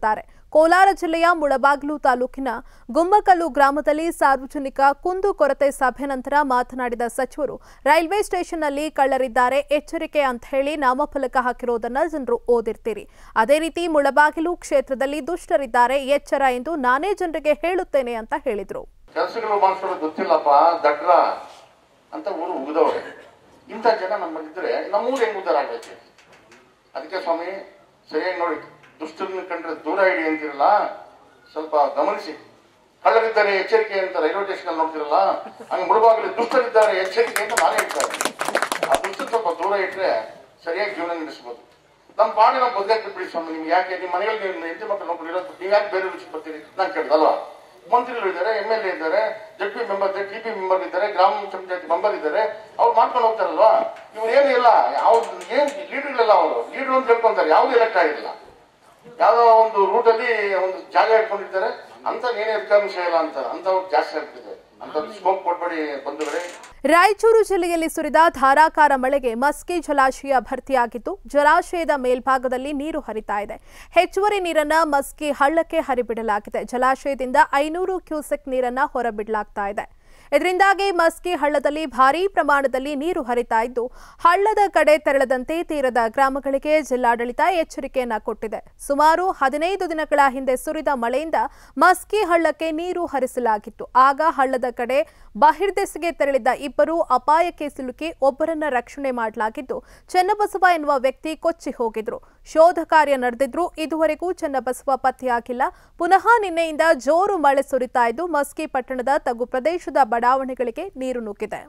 ಕೋಲಾರ ಜಿಲ್ಲೆಯ ಮುಳಬಾಗಿಲು ತಾಲೂಕಿನ ಗುಮ್ಮಕಲ್ಲು ಗ್ರಾಮದಲ್ಲಿ ಸಾರ್ವಜನಿಕ ಕುಂದು ಕೊರತೆ ಸಭೆ ನಂತರ ಮಾತನಾಡಿದ ಸಚಿವರು ರೈಲ್ವೆ ಸ್ಟೇಷನ್ನಲ್ಲಿ ಕಳ್ಳರಿದ್ದಾರೆ ಎಚ್ಚರಿಕೆ ಅಂತ ಹೇಳಿ ನಾಮಫಲಕ ಹಾಕಿರೋದನ್ನ ಜನರು ಓದಿರ್ತೀರಿ ಅದೇ ರೀತಿ ಮುಳಬಾಗಿಲು ಕ್ಷೇತ್ರದಲ್ಲಿ ದುಷ್ಟರಿದ್ದಾರೆ ಎಚ್ಚರ ಎಂದು ನಾನೇ ಜನರಿಗೆ ಹೇಳುತ್ತೇನೆ ಅಂತ ಹೇಳಿದ್ರು ಕೆಲಸಗಳು ಮಾಡಿಸೋದು ಗೊತ್ತಿಲ್ಲಪ್ಪ ದಡ್ರ ಅಂತ ಊರು ಉಗಿದವ್ರೆ ಇಂಥ ಜನ ನಮ್ಮಲ್ಲಿದ್ರೆ ನಮ್ಮೂರು ಹೆಂಗ್ ಉದ್ದಾರ ಆಗ್ಬೇಕು ಅದಕ್ಕೆ ಸ್ವಾಮಿ ಸರಿಯಾಗಿ ನೋಡಿ ದುಷ್ಟರನ್ನ ಕಂಡ್ರೆ ದೂರ ಇಡಿ ಅಂತಿರಲ್ಲ ಸ್ವಲ್ಪ ಗಮನಿಸಿ ಕಳ್ಳರಿದ್ದಾರೆ ಎಚ್ಚರಿಕೆ ಅಂತ ರೈಲ್ವೆ ಸ್ಟೇಷನ್ ಅಲ್ಲಿ ನೋಡ್ತಿರಲ್ಲ ಹಂಗೆ ಮುಳುಬಾಗಲಿ ದುಷ್ಟರಿದ್ದಾರೆ ಎಚ್ಚರಿಕೆ ಅಂತ ನಾನೇ ಹೇಳ್ತಾ ಇದ್ದೀನಿ ಆ ದುಷ್ಟ ಸ್ವಲ್ಪ ದೂರ ಇಟ್ರೆ ಸರಿಯಾಗಿ ಜೀವನ ನಡೆಸ್ಬೋದು ನಮ್ಮ ಪಾಡಿ ನಾವು ಬದುಕಕ್ಕೆ ಬಿಡಿ ಸ್ವಾಮಿ ನಿಮ್ಗೆ ಯಾಕೆ ನಿಮ್ಮ ಮನೆಯಲ್ಲಿ ನಿಮ್ಮ ಹೆಂಡತಿ ಮಕ್ಕಳು ನೋಡ್ಕೊಂಡು ಇರೋದು ನೀವು ಯಾಕೆ ಬೇರೆ ವಿಷಯ ಬರ್ತೀರಿ ನಾನು ಕೇಳಿದಲ್ವಾ ಮಂತ್ರಿಗಳು ಇದ್ದಾರೆ ಎಮ್ ಎಲ್ ಎ ಇದ್ದಾರೆ Z P member T P member ಇದ್ದಾರೆ ಗ್ರಾಮ ಪಂಚಾಯತ್ ಮೆಂಬರ್ ಇದ್ದಾರೆ ಅವ್ರು ಮಾಡ್ಕೊಂಡು ಹೋಗ್ತಾರಲ್ವಾ ಇವ್ರು ಏನು ಇಲ್ಲ ಅವ್ರು ಏನ್ ಲೀಡರ್ಗಳಿಲ್ಲ ಅವರು ಲೀಡರ್ ಅಂತ ಹೇಳ್ಕೊಂತಾರೆ ಯಾವ್ದು ಎಲೆಕ್ಟ್ ಆಗಿಲ್ಲ ಯಾವ್ದೋ ಒಂದು ರೂಟಲ್ಲಿ ಒಂದು ಜಾಗ ಇಟ್ಕೊಂಡಿರ್ತಾರೆ ಅಂತ ಏನೇ ವಿಷಯ ಇಲ್ಲ ಅಂತಾರೆ ಅಂತವ್ರು ಜಾಸ್ತಿ ಆಗ್ತಿದೆ ಅಂತ ಸ್ಕೋಪ್ ಕೊಟ್ಬೇಡಿ ಬಂಧುಗಳೇ ರಾಯಚೂರು ಜಿಲ್ಲೆಯಲ್ಲಿ ಸುರಿದ ಧಾರಾಕಾರ ಮಳೆಗೆ ಮಸ್ಕಿ ಜಲಾಶಯ ಭರ್ತಿಯಾಗಿದ್ದು ಜಲಾಶಯದ ಮೇಲ್ಭಾಗದಲ್ಲಿ ನೀರು ಹರಿತಾ ಇದೆ ಹೆಚ್ಚುವರಿ ನೀರನ್ನ ಮಸ್ಕಿ ಹಳ್ಳಕ್ಕೆ ಹರಿಬಿಡಲಾಗಿದೆ ಜಲಾಶಯದಿಂದ ಐನೂರು ಕ್ಯೂಸೆಕ್ ನೀರನ್ನ ಹೊರಬಿಡಲಾಗ್ತಾ ಇದೆ ಇದರಿಂದಾಗಿ ಮಸ್ಕಿ ಹಳ್ಳದಲ್ಲಿ ಭಾರೀ ಪ್ರಮಾಣದಲ್ಲಿ ನೀರು ಹರಿತಾ ಇದ್ದು ಹಳ್ಳದ ಕಡೆ ತೆರಳದಂತೆ ತೀರದ ಗ್ರಾಮಗಳಿಗೆ ಜಿಲ್ಲಾಡಳಿತ ಎಚ್ಚರಿಕೆಯನ್ನ ಕೊಟ್ಟಿದೆ ಸುಮಾರು ಹದಿನೈದು ದಿನಗಳ ಹಿಂದೆ ಸುರಿದ ಮಳೆಯಿಂದ ಮಸ್ಕಿ ಹಳ್ಳಕ್ಕೆ ನೀರು ಹರಿಸಲಾಗಿತ್ತು ಆಗ ಹಳ್ಳದ ಕಡೆ ಬಹಿರ್ದೆಸೆಗೆ ತೆರಳಿದ್ದ ಇಬ್ಬರು ಅಪಾಯಕ್ಕೆ ಸಿಲುಕಿ ಒಬ್ಬರನ್ನ ರಕ್ಷಣೆ ಮಾಡಲಾಗಿದ್ದು ಚೆನ್ನಬಸವ ಎನ್ನುವ ವ್ಯಕ್ತಿ ಕೊಚ್ಚಿ ಹೋಗಿದ್ರು ಶೋಧ ಕಾರ್ಯ ನಡೆದಿದ್ರು ಇದುವರೆಗೂ ಚೆನ್ನಬಸವ ಪತ್ತೆಯಾಗಿಲ್ಲ ಪುನಃ ನಿನ್ನೆಯಿಂದ ಜೋರು ಮಳೆ ಸುರಿತಾ ಇದ್ದು ಮಸ್ಕಿ ಪಟ್ಟಣದ ತಗ್ಗು ಪ್ರದೇಶದ ಬಡಾವಣೆಗಳಿಗೆ ನೀರು ನುಗ್ಗಿದೆ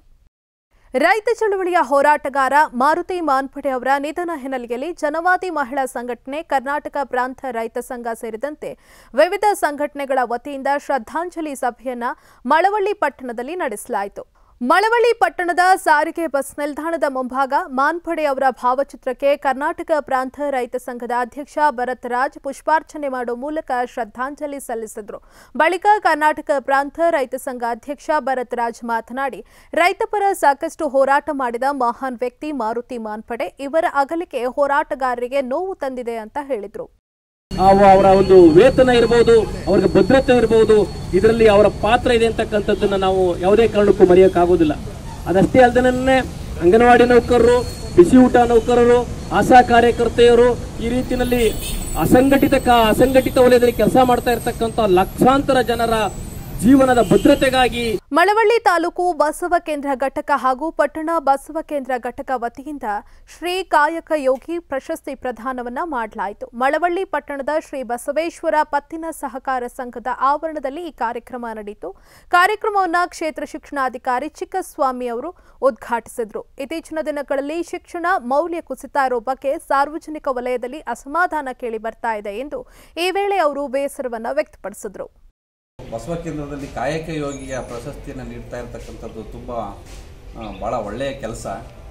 ರೈತ ಚಳವಳಿಯ ಹೋರಾಟಗಾರ ಮಾರುತಿ ಮಾನ್ಪಡೆ ಅವರ ನಿಧನ ಹಿನ್ನೆಲೆಯಲ್ಲಿ ಜನವಾದಿ ಮಹಿಳಾ ಸಂಘಟನೆ ಕರ್ನಾಟಕ ಪ್ರಾಂತ ರೈತ ಸಂಘ ಸೇರಿದಂತೆ ವಿವಿಧ ಸಂಘಟನೆಗಳ ವತಿಯಿಂದ ಶ್ರದ್ಧಾಂಜಲಿ ಸಭೆಯನ್ನ ಮಳವಳ್ಳಿ ಪಟ್ಟಣದಲ್ಲಿ ನಡೆಸಲಾಯಿತು ಮಳವಳ್ಳಿ ಪಟ್ಟಣದ ಸಾರಿಗೆ ಬಸ್ ನಿಲ್ದಾಣದ ಮುಂಭಾಗ ಮಾನ್ಪಡೆ ಅವರ ಭಾವಚಿತ್ರಕ್ಕೆ ಕರ್ನಾಟಕ ಪ್ರಾಂತ ರೈತ ಸಂಘದ ಅಧ್ಯಕ್ಷ ಭರತ್ ರಾಜ್ ಪುಷ್ಪಾರ್ಚನೆ ಮಾಡುವ ಮೂಲಕ ಶ್ರದ್ಧಾಂಜಲಿ ಸಲ್ಲಿಸಿದರು ಬಳಿಕ ಕರ್ನಾಟಕ ಪ್ರಾಂತ ರೈತ ಸಂಘ ಅಧ್ಯಕ್ಷ ಭರತ್ ರಾಜ್ ಮಾತನಾಡಿ ರೈತಪರ ಸಾಕಷ್ಟು ಹೋರಾಟ ಮಾಡಿದ ಮಹಾನ್ ವ್ಯಕ್ತಿ ಮಾರುತಿ ಮಾನ್ಪಡೆ ಇವರ ಅಗಲಿಕೆ ಹೋರಾಟಗಾರರಿಗೆ ನೋವು ತಂದಿದೆ ಅಂತ ಹೇಳಿದರು ಅವ ಅವರ ಒಂದು ವೇತನ ಇರಬಹುದು ಅವ್ರಿಗೆ ಭದ್ರತೆ ಇರಬಹುದು ಇದರಲ್ಲಿ ಅವರ ಪಾತ್ರ ಇದೆ ಅಂತಕ್ಕಂಥದ್ದನ್ನ ನಾವು ಯಾವುದೇ ಕಾರಣಕ್ಕೂ ಮರೆಯೋಕ್ಕಾಗೋದಿಲ್ಲ ಅದಷ್ಟೇ ಅಲ್ಲದೇ ಅಂಗನವಾಡಿ ನೌಕರರು ಬಿಸಿ ಊಟ ನೌಕರರು ಆಶಾ ಕಾರ್ಯಕರ್ತೆಯರು ಈ ರೀತಿಯಲ್ಲಿ ಅಸಂಘಟಿತ ಕ- ಅಸಂಘಟಿತ ವಲಯದಲ್ಲಿ ಕೆಲಸ ಮಾಡ್ತಾ ಇರತಕ್ಕಂಥ ಲಕ್ಷಾಂತರ ಜನರ ಜೀವನದ ಭದ್ರತೆಗಾಗಿ ಮಳವಳ್ಳಿ ತಾಲೂಕು ಬಸವ ಕೇಂದ್ರ ಘಟಕ ಹಾಗೂ ಪಟ್ಟಣ ಬಸವ ಕೇಂದ್ರ ಘಟಕ ವತಿಯಿಂದ ಶ್ರೀ ಕಾಯಕ ಯೋಗಿ ಪ್ರಶಸ್ತಿ ಪ್ರದಾನವನ್ನ ಮಾಡಲಾಯಿತು ಮಳವಳ್ಳಿ ಪಟ್ಟಣದ ಶ್ರೀ ಬಸವೇಶ್ವರ ಪತ್ತಿನ ಸಹಕಾರ ಸಂಘದ ಆವರಣದಲ್ಲಿ ಈ ಕಾರ್ಯಕ್ರಮ ನಡೆಯಿತು ಕಾರ್ಯಕ್ರಮವನ್ನು ಕ್ಷೇತ್ರ ಶಿಕ್ಷಣಾಧಿಕಾರಿ ಚಿಕ್ಕಸ್ವಾಮಿ ಅವರು ಉದ್ಘಾಟಿಸಿದರು ಇತ್ತೀಚಿನ ದಿನಗಳಲ್ಲಿ ಶಿಕ್ಷಣ ಮೌಲ್ಯ ಕುಸಿತ ಇರೋ ಬಗ್ಗೆ ಸಾರ್ವಜನಿಕ ವಲಯದಲ್ಲಿ ಅಸಮಾಧಾನ ಕೇಳಿ ಬರ್ತಾ ಇದೆ ಎಂದು ಈ ವೇಳೆ ಅವರು ಬೇಸರವನ್ನ ವ್ಯಕ್ತಪಡಿಸಿದರು ಬಸವ ಕೇಂದ್ರದಲ್ಲಿ ಕಾಯಕ ಯೋಗಿಯ ಪ್ರಶಸ್ತಿಯನ್ನು ನೀಡ್ತಾ ಇರತಕ್ಕಂಥದ್ದು ತುಂಬ ಭಾಳ ಒಳ್ಳೆಯ ಕೆಲಸ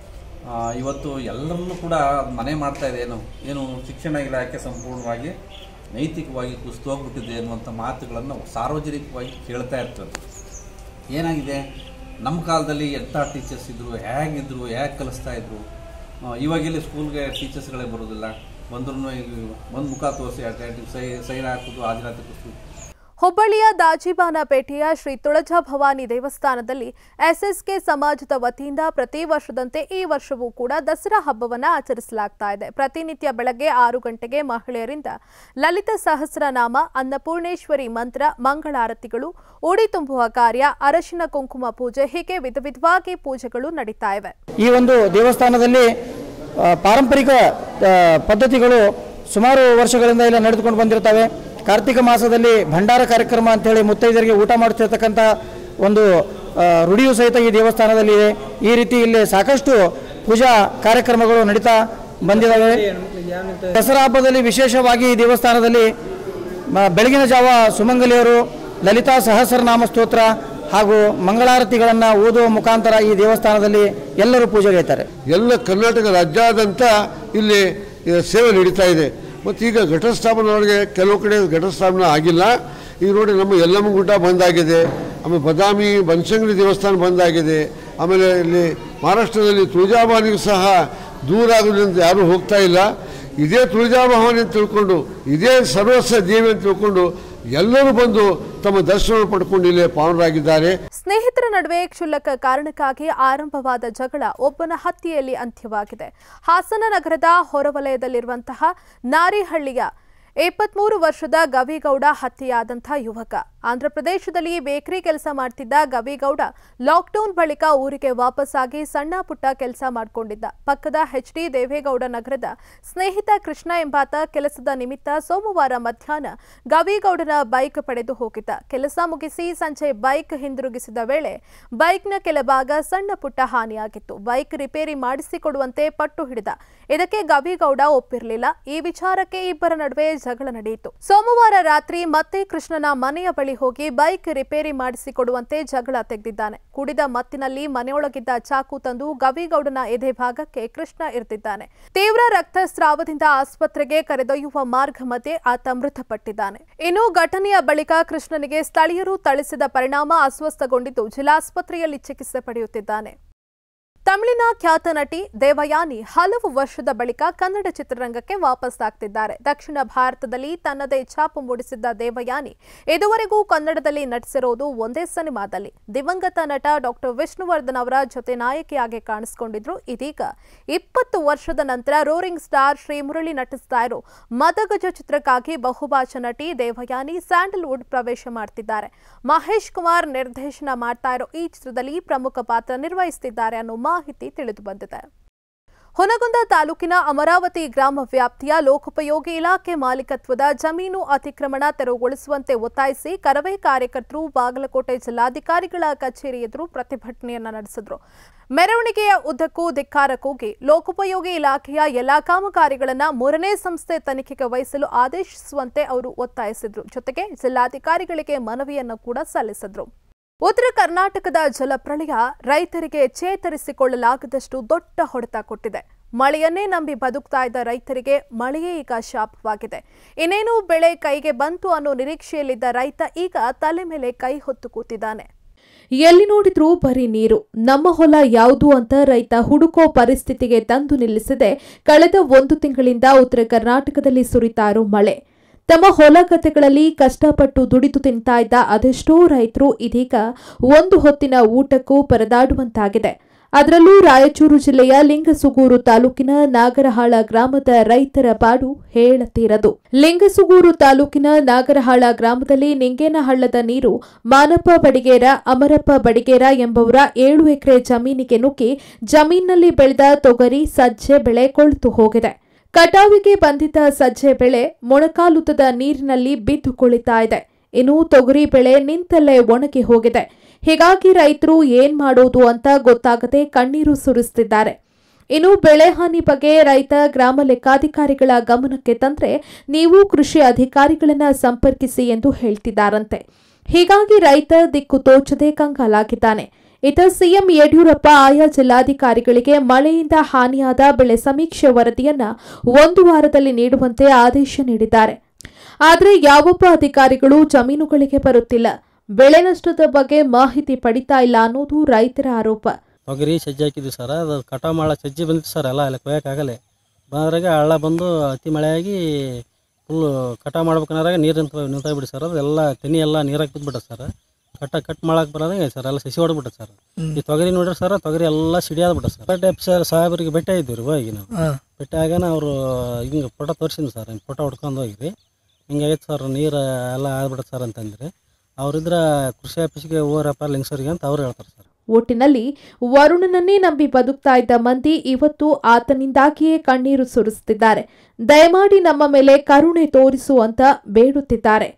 ಇವತ್ತು ಎಲ್ಲರನ್ನೂ ಕೂಡ ಅದ್ ಮನೆ ಮಾಡ್ತಾ ಇದೆ ಏನು ಏನು ಶಿಕ್ಷಣ ಇಲಾಖೆ ಸಂಪೂರ್ಣವಾಗಿ ನೈತಿಕವಾಗಿ ಕುಸಿದು ಹೋಗ್ಬಿಟ್ಟಿದೆ ಅನ್ನುವಂಥ ಮಾತುಗಳನ್ನು ಸಾರ್ವಜನಿಕವಾಗಿ ಕೇಳ್ತಾ ಇರ್ತದೆ ಏನಾಗಿದೆ ನಮ್ಮ ಕಾಲದಲ್ಲಿ ಎಂಥ ಟೀಚರ್ಸ್ ಇದ್ದರು ಹೇಗಿದ್ರು ಹೇಗೆ ಕಲಿಸ್ತಾ ಇದ್ರು ಆ, ಇವಾಗೆಲ್ಲಿ ಸ್ಕೂಲ್ಗೆ ಟೀಚರ್ಸ್ಗಳೇ ಬರೋದಿಲ್ಲ ಬಂದ್ರೂ ಒಂದು ಮುಖ ತೋರಿಸಿ ಸೈ ಸೈನ್ ಹಾಕೋದು ಹಾಜರಾತಿ ಪುಸ್ತಕ ಹುಬ್ಬಳ್ಳಿಯ ದಾಜಿಬಾನಪೇಟೆಯ ಶ್ರೀ ತುಳಜಾ ಭವಾನಿ ದೇವಸ್ಥಾನದಲ್ಲಿ ಎಸ್ಎಸ್ಕೆ ಸಮಾಜದ ವತಿಯಿಂದ ಪ್ರತಿ ವರ್ಷದಂತೆ ಈ ವರ್ಷವೂ ಕೂಡ ದಸರಾ ಹಬ್ಬವನ್ನು ಆಚರಿಸಲಾಗ್ತಾ ಇದೆ ಪ್ರತಿನಿತ್ಯ ಬೆಳಗ್ಗೆ ಆರು ಗಂಟೆಗೆ ಮಹಿಳೆಯರಿಂದ ಲಲಿತ ಸಹಸ್ರನಾಮ ಅನ್ನಪೂರ್ಣೇಶ್ವರಿ ಮಂತ್ರ ಮಂಗಳಾರತಿಗಳು ಉಡಿ ತುಂಬುವ ಕಾರ್ಯ ಅರಶಿನ ಕುಂಕುಮ ಪೂಜೆ ಹೀಗೆ ವಿಧ ವಿಧವಾಗಿ ಪೂಜೆಗಳು ನಡೀತಾ ಇವೆ ಈ ಒಂದು ದೇವಸ್ಥಾನದಲ್ಲಿ ಆ, ಪಾರಂಪರಿಕ ಆ, ಪದ್ಧತಿಗಳು ಸುಮಾರು ವರ್ಷಗಳಿಂದ ಇಲ್ಲಿ ನಡೆದುಕೊಂಡು ಬಂದಿರ್ತವೆ ಕಾರ್ತಿಕ ಮಾಸದಲ್ಲಿ ಭಂಡಾರ ಕಾರ್ಯಕ್ರಮ ಅಂತೇಳಿ ಮುತ್ತೈದರಿಗೆ ಊಟ ಮಾಡ್ತಿರ್ತಕ್ಕಂಥ ಒಂದು ಆ, ರೂಢಿಯೂ ಸಹಿತ ಈ ದೇವಸ್ಥಾನದಲ್ಲಿ ಇದೆ ಈ ರೀತಿ ಇಲ್ಲಿ ಸಾಕಷ್ಟು ಪೂಜಾ ಕಾರ್ಯಕ್ರಮಗಳು ನಡೀತಾ ಬಂದಿದ್ದಾವೆ ದಸರಾ ಹಬ್ಬದಲ್ಲಿ ವಿಶೇಷವಾಗಿ ಈ ದೇವಸ್ಥಾನದಲ್ಲಿ ಮ- ಬೆಳಗಿನ ಜಾವ ಸುಮಂಗಲಿಯರು ಲಲಿತಾ ಸಹಸ್ರನಾಮ ಸ್ತೋತ್ರ ಹಾಗೂ ಮಂಗಳಾರತಿಗಳನ್ನು ಓದುವ ಮುಖಾಂತರ ಈ ದೇವಸ್ಥಾನದಲ್ಲಿ ಎಲ್ಲರೂ ಪೂಜೆಗೈತಾರೆ ಎಲ್ಲ ಕರ್ನಾಟಕ ರಾಜ್ಯಾದ್ಯಂತ ಇಲ್ಲಿ ಈ ಸೇವೆ ನಡೀತಾ ಇದೆ ಮತ್ತು ಈಗ ಘಟಸ್ಥಾಪನವರೆಗೆ ಕೆಲವು ಕಡೆ ಘಟಸ್ಥಾಪನ ಆಗಿಲ್ಲ ಈಗ ನೋಡಿ ನಮ್ಮ ಯಲ್ಲಮ್ಮ ಗುಡ್ಡ ಬಂದಾಗಿದೆ ಆಮೇಲೆ ಬದಾಮಿ ಬನಶಂಕರಿ ದೇವಸ್ಥಾನ ಬಂದಾಗಿದೆ ಆಮೇಲೆ ಇಲ್ಲಿ ಮಹಾರಾಷ್ಟ್ರದಲ್ಲಿ ತುಳಜಾಭವಾನಿಗೂ ಸಹ ದೂರ ಆಗೋದ್ರಿಂದ ಯಾರೂ ಹೋಗ್ತಾ ಇಲ್ಲ ಇದೇ ತುಳಜಾ ಭವಾನಿ ಅಂತ ತಿಳ್ಕೊಂಡು ಇದೇ ಸರ್ವಸ್ವ ದೇವಿ ಅಂತ ತಿಳ್ಕೊಂಡು ಎಲ್ಲರೂ ಬಂದು ತಮ್ಮ ದರ್ಶನ ಪಡ್ಕೊಂಡು ಇಲ್ಲೇ ಪಾವನರಾಗಿದ್ದಾರೆ ಸ್ನೇಹಿತರ ನಡುವೆ ಕ್ಷುಲ್ಲಕ ಕಾರಣಕ್ಕಾಗಿ ಆರಂಭವಾದ ಜಗಳ ಒಬ್ಬನ ಹತ್ಯೆಯಲ್ಲಿ ಅಂತ್ಯವಾಗಿದೆ ಹಾಸನ ನಗರದ ಹೊರವಲಯದಲ್ಲಿರುವಂತಹ ನಾರಿಹಳ್ಳಿಯ ಇಪ್ಪತ್ಮೂರು ವರ್ಷದ ಗವಿಗೌಡ ಹತ್ಯೆಯಾದಂಥ ಯುವಕ ಆಂಧ್ರಪ್ರದೇಶದಲ್ಲಿ ಬೇಕರಿ ಕೆಲಸ ಮಾಡ್ತಿದ್ದ ಗವಿಗೌಡ ಲಾಕ್ಡೌನ್ ಬಳಿಕ ಊರಿಗೆ ವಾಪಸ್ಸಾಗಿ ಸಣ್ಣ ಪುಟ್ಟ ಕೆಲಸ ಮಾಡಿಕೊಂಡಿದ್ದ ಪಕ್ಕದ ಎಚ್ ಡಿ ದೇವೇಗೌಡ ನಗರದ ಸ್ನೇಹಿತ ಕೃಷ್ಣ ಎಂಬಾತ ಕೆಲಸದ ನಿಮಿತ್ತ ಸೋಮವಾರ ಮಧ್ಯಾಹ್ನ ಗವಿಗೌಡನ ಬೈಕ್ ಪಡೆದು ಹೋಗಿದ್ದ ಕೆಲಸ ಮುಗಿಸಿ ಸಂಜೆ ಬೈಕ್ ಹಿಂದಿರುಗಿಸಿದ ವೇಳೆ ಬೈಕ್ನ ಕೆಲ ಭಾಗ ಸಣ್ಣ ಪುಟ್ಟ ಹಾನಿಯಾಗಿತ್ತು ಬೈಕ್ ರಿಪೇರಿ ಮಾಡಿಸಿಕೊಡುವಂತೆ ಪಟ್ಟು ಹಿಡಿದ ಇದಕ್ಕೆ ಗವಿಗೌಡ ಒಪ್ಪಿರಲಿಲ್ಲ ಈ ವಿಚಾರಕ್ಕೆ ಇಬ್ಬರ ನಡುವೆ ಜಗಳ ನಡೆಯಿತು ಸೋಮವಾರ ರಾತ್ರಿ ಮತ್ತೆ ಕೃಷ್ಣನ ಮನೆಯ ಬಳಿ ಹೋಗಿ ಬೈಕ್ ರಿಪೇರಿ ಮಾಡಿಸಿಕೊಡುವಂತೆ ಜಗಳ ತೆಗೆದಿದ್ದಾನೆ ಕುಡಿದ ಮತ್ತಿನಲ್ಲಿ ಮನೆಯೊಳಗಿದ್ದ ಚಾಕು ತಂದು ಗವಿಗೌಡನ ಎದೆ ಭಾಗಕ್ಕೆ ಕೃಷ್ಣ ಇರ್ತಿದ್ದಾನೆ ತೀವ್ರ ರಕ್ತಸ್ರಾವದಿಂದ ಆಸ್ಪತ್ರೆಗೆ ಕರೆದೊಯ್ಯುವ ಮಾರ್ಗ ಮಧ್ಯೆ ಆತ ಮೃತಪಟ್ಟಿದ್ದಾನೆ ಇನ್ನು ಘಟನೆಯ ಬಳಿಕ ಕೃಷ್ಣನಿಗೆ ಸ್ಥಳೀಯರು ಥಳಿಸಿದ ಪರಿಣಾಮ ಅಸ್ವಸ್ಥಗೊಂಡಿದ್ದು ಜಿಲ್ಲಾಸ್ಪತ್ರೆಯಲ್ಲಿ ಚಿಕಿತ್ಸೆ ಪಡೆಯುತ್ತಿದ್ದಾನೆ ತಮಿಳಿನ ಖ್ಯಾತ ನಟಿ ದೇವಯಾನಿ ಹಲವು ವರ್ಷದ ಬಳಿಕ ಕನ್ನಡ ಚಿತ್ರರಂಗಕ್ಕೆ ವಾಪಸ್ಸಾಗ್ತಿದ್ದಾರೆ ದಕ್ಷಿಣ ಭಾರತದಲ್ಲಿ ತನ್ನದೇ ಛಾಪು ಮೂಡಿಸಿದ್ದ ದೇವಯಾನಿ ಇದುವರೆಗೂ ಕನ್ನಡದಲ್ಲಿ ನಟಿಸಿರೋದು ಒಂದೇ ಸಿನಿಮಾದಲ್ಲಿ ದಿವಂಗತ ನಟ ಡಾಕ್ಟರ್ ವಿಷ್ಣುವರ್ಧನ್ ಅವರ ಜೊತೆ ನಾಯಕಿಯಾಗಿ ಕಾಣಿಸಿಕೊಂಡಿದ್ರು ಇದೀಗ ಇಪ್ಪತ್ತು ವರ್ಷದ ನಂತರ ರೋರಿಂಗ್ ಸ್ಟಾರ್ ಶ್ರೀ ಮುರಳಿ ನಟಿಸ್ತಾ ಇರೋ ಮದಗಜ ಚಿತ್ರಕ್ಕಾಗಿ ಬಹುಭಾಷಾ ನಟಿ ದೇವಯಾನಿ ಸ್ಯಾಂಡಲ್ವುಡ್ ಪ್ರವೇಶ ಮಾಡ್ತಿದ್ದಾರೆ ಮಹೇಶ್ ಕುಮಾರ್ ನಿರ್ದೇಶನ ಮಾಡ್ತಾ ಇರೋ ಈ ಚಿತ್ರದಲ್ಲಿ ಪ್ರಮುಖ ಪಾತ್ರ ನಿರ್ವಹಿಸುತ್ತಿದ್ದಾರೆ ಅನ್ನೋ ಮಾಹಿತಿ ತಿಳಿದು ಬಂದಿದೆ ಹುನಗುಂದ ತಾಲೂಕಿನ ಅಮರಾವತಿ ಗ್ರಾಮ ವ್ಯಾಪ್ತಿಯ ಲೋಕೋಪಯೋಗಿ ಇಲಾಖೆ ಮಾಲೀಕತ್ವದ ಜಮೀನು ಅತಿಕ್ರಮಣ ತೆರವುಗೊಳಿಸುವಂತೆ ಒತ್ತಾಯಿಸಿ ಕರವೇ ಕಾರ್ಯಕರ್ತರು ಬಾಗಲಕೋಟೆ ಜಿಲ್ಲಾಧಿಕಾರಿಗಳ ಕಚೇರಿ ಎದುರು ಪ್ರತಿಭಟನೆಯನ್ನ ನಡೆಸಿದ್ರು ಮೆರವಣಿಗೆಯ ಉದ್ದಕ್ಕೂ ಧಿಕ್ಕಾರ ಕೂಗಿ ಲೋಕೋಪಯೋಗಿ ಇಲಾಖೆಯ ಎಲ್ಲಾ ಕಾಮಗಾರಿಗಳನ್ನ ಮೂರನೇ ಸಂಸ್ಥೆ ತನಿಖೆಗೆ ವಹಿಸಲು ಆದೇಶಿಸುವಂತೆ ಅವರು ಒತ್ತಾಯಿಸಿದ್ರು ಜೊತೆಗೆ ಜಿಲ್ಲಾಧಿಕಾರಿಗಳಿಗೆ ಮನವಿಯನ್ನು ಕೂಡ ಸಲ್ಲಿಸಿದ್ರು ಉತ್ತರ ಕರ್ನಾಟಕದ ಜಲಪ್ರಳಯ ರೈತರಿಗೆ ಚೇತರಿಸಿಕೊಳ್ಳಲಾಗದಷ್ಟು ದೊಡ್ಡ ಹೊಡೆತ ಕೊಟ್ಟಿದೆ ಮಳೆಯನ್ನೇ ನಂಬಿ ಬದುಕ್ತಾ ಇದ್ದ ರೈತರಿಗೆ ಮಳೆಯೇ ಈಗ ಶಾಪವಾಗಿದೆ ಇನ್ನೇನು ಬೆಳೆ ಕೈಗೆ ಬಂತು ಅನ್ನೋ ನಿರೀಕ್ಷೆಯಲ್ಲಿದ್ದ ರೈತ ಈಗ ತಲೆ ಮೇಲೆ ಕೈ ಹೊತ್ತು ಕೂತಿದ್ದಾನೆ ಎಲ್ಲಿ ನೋಡಿದ್ರೂ ಬರೀ ನೀರು ನಮ್ಮ ಹೊಲ ಯಾವುದು ಅಂತ ರೈತ ಹುಡುಕೋ ಪರಿಸ್ಥಿತಿಗೆ ತಂದು ನಿಲ್ಲಿಸಿದೆ ಕಳೆದ ಒಂದು ತಿಂಗಳಿಂದ ಉತ್ತರ ಕರ್ನಾಟಕದಲ್ಲಿ ಸುರಿತಾ ಇರೋ ಮಳೆ ತಮ್ಮ ಹೊಲ ಗದ್ದೆಗಳಲ್ಲಿ ಕಷ್ಟಪಟ್ಟು ದುಡಿದು ತಿಂತಾ ಇದ್ದ ಅದೆಷ್ಟೋ ರೈತರು ಇದೀಗ ಒಂದು ಹೊತ್ತಿನ ಊಟಕ್ಕೂ ಪರದಾಡುವಂತಾಗಿದೆ ಅದರಲ್ಲೂ ರಾಯಚೂರು ಜಿಲ್ಲೆಯ ಲಿಂಗಸುಗೂರು ತಾಲೂಕಿನ ನಾಗರಹಾಳ ಗ್ರಾಮದ ರೈತರ ಪಾಡು ಹೇಳತೀರದು ಲಿಂಗಸುಗೂರು ತಾಲೂಕಿನ ನಾಗರಹಾಳ ಗ್ರಾಮದಲ್ಲಿ ನಿಂಗೇನಹಳ್ಳದ ನೀರು ಮಾನಪ್ಪ ಬಡಿಗೇರ ಅಮರಪ್ಪ ಬಡಿಗೇರ ಎಂಬವರ ಏಳು ಎಕರೆ ಜಮೀನಿಗೆ ನುಗ್ಗಿ ಜಮೀನಿನಲ್ಲಿ ಬೆಳೆದ ತೊಗರಿ ಸಜ್ಜೆ ಬೆಳೆ ಕೊಳೆತು ಹೋಗಿದೆ ಕಟಾವಿಗೆ ಬಂದಿದ್ದ ಸಜ್ಜೆ ಬೆಳೆ ಮೊಣಕಾಲುದ್ದದ ನೀರಿನಲ್ಲಿ ಬಿದ್ದು ಕುಳಿತಾ ಇದೆ ಇನ್ನು ತೊಗರಿ ಬೆಳೆ ನಿಂತಲ್ಲೇ ಒಣಗಿ ಹೋಗಿದೆ ಹೀಗಾಗಿ ರೈತರು ಏನ್ ಮಾಡೋದು ಅಂತ ಗೊತ್ತಾಗದೆ ಕಣ್ಣೀರು ಸುರಿಸುತ್ತಿದ್ದಾರೆ ಇನ್ನು ಬೆಳೆ ಹಾನಿ ಬಗ್ಗೆ ರೈತ ಗ್ರಾಮ ಲೆಕ್ಕಾಧಿಕಾರಿಗಳ ಗಮನಕ್ಕೆ ತಂದ್ರೆ ನೀವು ಕೃಷಿ ಅಧಿಕಾರಿಗಳನ್ನ ಸಂಪರ್ಕಿಸಿ ಎಂದು ಹೇಳ್ತಿದ್ದಾರಂತೆ ಹೀಗಾಗಿ ರೈತ ದಿಕ್ಕು ತೋಚದೆ ಕಂಗಾಲಾಗಿದ್ದಾನೆ ಇತ ಸಿಎಂ ಯಡಿಯೂರಪ್ಪ ಆಯಾ ಜಿಲ್ಲಾಧಿಕಾರಿಗಳಿಗೆ ಮಳೆಯಿಂದ ಹಾನಿಯಾದ ಬೆಳೆ ಸಮೀಕ್ಷೆ ವರದಿಯನ್ನ ಒಂದು ವಾರದಲ್ಲಿ ನೀಡುವಂತೆ ಆದೇಶ ನೀಡಿದ್ದಾರೆ ಆದರೆ ಯಾವೊಬ್ಬ ಅಧಿಕಾರಿಗಳು ಜಮೀನುಗಳಿಗೆ ಬರುತ್ತಿಲ್ಲ ಬೆಳೆ ನಷ್ಟದ ಬಗ್ಗೆ ಮಾಹಿತಿ ಪಡಿತಾ ಇಲ್ಲ ಅನ್ನೋದು ರೈತರ ಆರೋಪ ತೊಗರಿ ಸಜ್ಜೆ ಹಾಕಿದ್ವಿ ಸರ್ ಅದು ಕಟಾವು ಮಾಡೋ ಸಜ್ಜಿ ಬಂದಿತ್ತು ಸರ್ ಎಲ್ಲ ಅಲ್ಲಿ ಕೊಯ್ಯೋಕ್ಕಾಗಲ್ಲ ಬಂದ್ರಾಗ ಹಳ್ಳ ಬಂದು ಅತಿ ಮಳೆಯಾಗಿ ಫುಲ್ಲು ಕಟಾವು ಮಾಡ್ಬೇಕನ್ನಾರಾಗ ನೀರು ನಿಂತ ನಿಂತೋಗ್ಬಿಡಿ ಸರ್ ಅದೆಲ್ಲ ತೆನಿ ಎಲ್ಲ ನೀರಾಗಿ ಬಿದ್ದುಬಿಟ್ಟ ಸರ್ ಕಟ್ಟ ಕಟ್ ಮಾಡಕ್ಕೆ ಬರೋದಂಗೆ ಸರ್ ಎಲ್ಲ ಸಸಿ ಹೊಡೆದ್ಬಿಟ್ಟ ಸರ್ ಈ ತೊಗರಿ ನೋಡ್ರಿ ಸರ್ ತೊಗರಿ ಎಲ್ಲ ಸಿಡಿಯಾದ್ಬಿಟ್ಟ ಸರ್ ಬಟ್ ಸರ್ ಸಾಹೇಬರಿಗೆ ಭೇಟಿ ಆಗಿದ್ವಿ ರೀ ಹೋಗಿ ನಾವು ಭೇಟಿ ಆಗಾನ ಅವರು ಹಿಂಗೆ ಫೋಟೋ ತೋರಿಸಿದ್ರು ಸರ್ ಹಿಂಗೆ ಫೋಟೋ ಹೊಡ್ಕೊಂಡು ಹೋಗಿರಿ ಹಿಂಗಾಗೈತೆ ಸರ್ ನೀರು ಎಲ್ಲ ಆಗ್ಬಿಡುತ್ತೆ ಸರ್ ಅಂತಂದ್ರೆ ಅವರಿದ್ರ ಕೃಷಿ ಆಫೀಸ್ಗೆ ಹೋರಪ್ಪ ಲಿಂಗ್ಸೂರಿಗೆ ಅಂತ ಅವ್ರು ಹೇಳ್ತಾರೆ ಸರ್ ಒಟ್ಟಿನಲ್ಲಿ ವರುಣನನ್ನೇ ನಂಬಿ ಬದುಕ್ತಾ ಇದ್ದ ಮಂದಿ ಇವತ್ತು ಆತನಿಂದಾಗಿಯೇ ಕಣ್ಣೀರು ಸುರಿಸುತ್ತಿದ್ದಾರೆ ದಯಮಾಡಿ ನಮ್ಮ ಮೇಲೆ ಕರುಣೆ ತೋರಿಸು ಅಂತ ಬೇಡುತ್ತಿದ್ದಾರೆ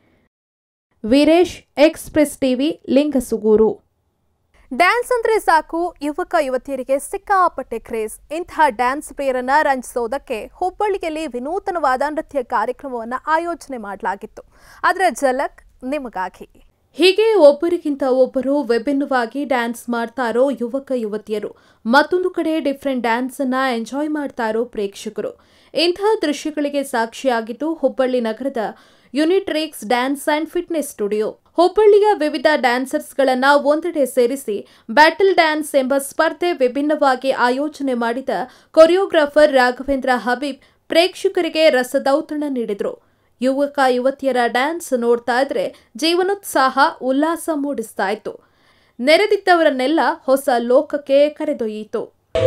Veeresh express TV Lingasugur dance ಅಂದ್ರೆ ಸಾಕು ಯುವಕ ಯುವತಿಯರಿಗೆ ಸಿಕ್ಕಾಪಟ್ಟೆ ಕ್ರೇಜ್ ಇಂತಹ ಡ್ಯಾನ್ಸ್ ಪ್ರಿಯರನ್ನ ರಂಜಿಸೋದಕ್ಕೆ ಹುಬ್ಬಳ್ಳಿಯಲ್ಲಿ ವಿನೂತನವಾದ ನೃತ್ಯ ಕಾರ್ಯಕ್ರಮವನ್ನು ಆಯೋಜನೆ ಮಾಡಲಾಗಿತ್ತು ಅದರ ಝಲಕ್ ನಿಮಗಾಗಿ ಹೀಗೆ ಒಬ್ಬರಿಗಿಂತ ಒಬ್ಬರು ವಿಭಿನ್ನವಾಗಿ ಡ್ಯಾನ್ಸ್ ಮಾಡ್ತಾ ಇರೋ ಯುವಕ ಯುವತಿಯರು ಮತ್ತೊಂದು ಕಡೆ ಡಿಫ್ರೆಂಟ್ ಡ್ಯಾನ್ಸ್ ಅನ್ನ ಎಂಜಾಯ್ ಮಾಡ್ತಾ ಇರೋ ಪ್ರೇಕ್ಷಕರು ಇಂತಹ ದೃಶ್ಯಗಳಿಗೆ ಸಾಕ್ಷಿಯಾಗಿದ್ದು ಹುಬ್ಬಳ್ಳಿ ನಗರದ Unitrix dance and fitness studio ಹುಬ್ಬಳ್ಳಿಯ ವಿವಿಧ ಡ್ಯಾನ್ಸರ್ಸ್ಗಳನ್ನ ಒಂದೆಡೆ ಸೇರಿಸಿ ಬ್ಯಾಟಲ್ ಡ್ಯಾನ್ಸ್ ಎಂಬ ಸ್ಪರ್ಧೆ ವಿಭಿನ್ನವಾಗಿ ಆಯೋಜನೆ ಮಾಡಿದ ಕೊರಿಯೋಗ್ರಾಫರ್ ರಾಘವೇಂದ್ರ ಹಬೀಬ್ ಪ್ರೇಕ್ಷಕರಿಗೆ ರಸದೌತಣ ನೀಡಿದ್ರು ಯುವಕ ಯುವತಿಯರ ಡ್ಯಾನ್ಸ್ ನೋಡ್ತಾ ಇದ್ರೆ ಜೀವನೋತ್ಸಾಹ ಉಲ್ಲಾಸ ಮೂಡಿಸ್ತಾ ಇತ್ತು ನೆರೆದಿದ್ದವರನ್ನೆಲ್ಲ ಹೊಸ ಲೋಕಕ್ಕೆ ಕರೆದೊಯ್ಯಿತು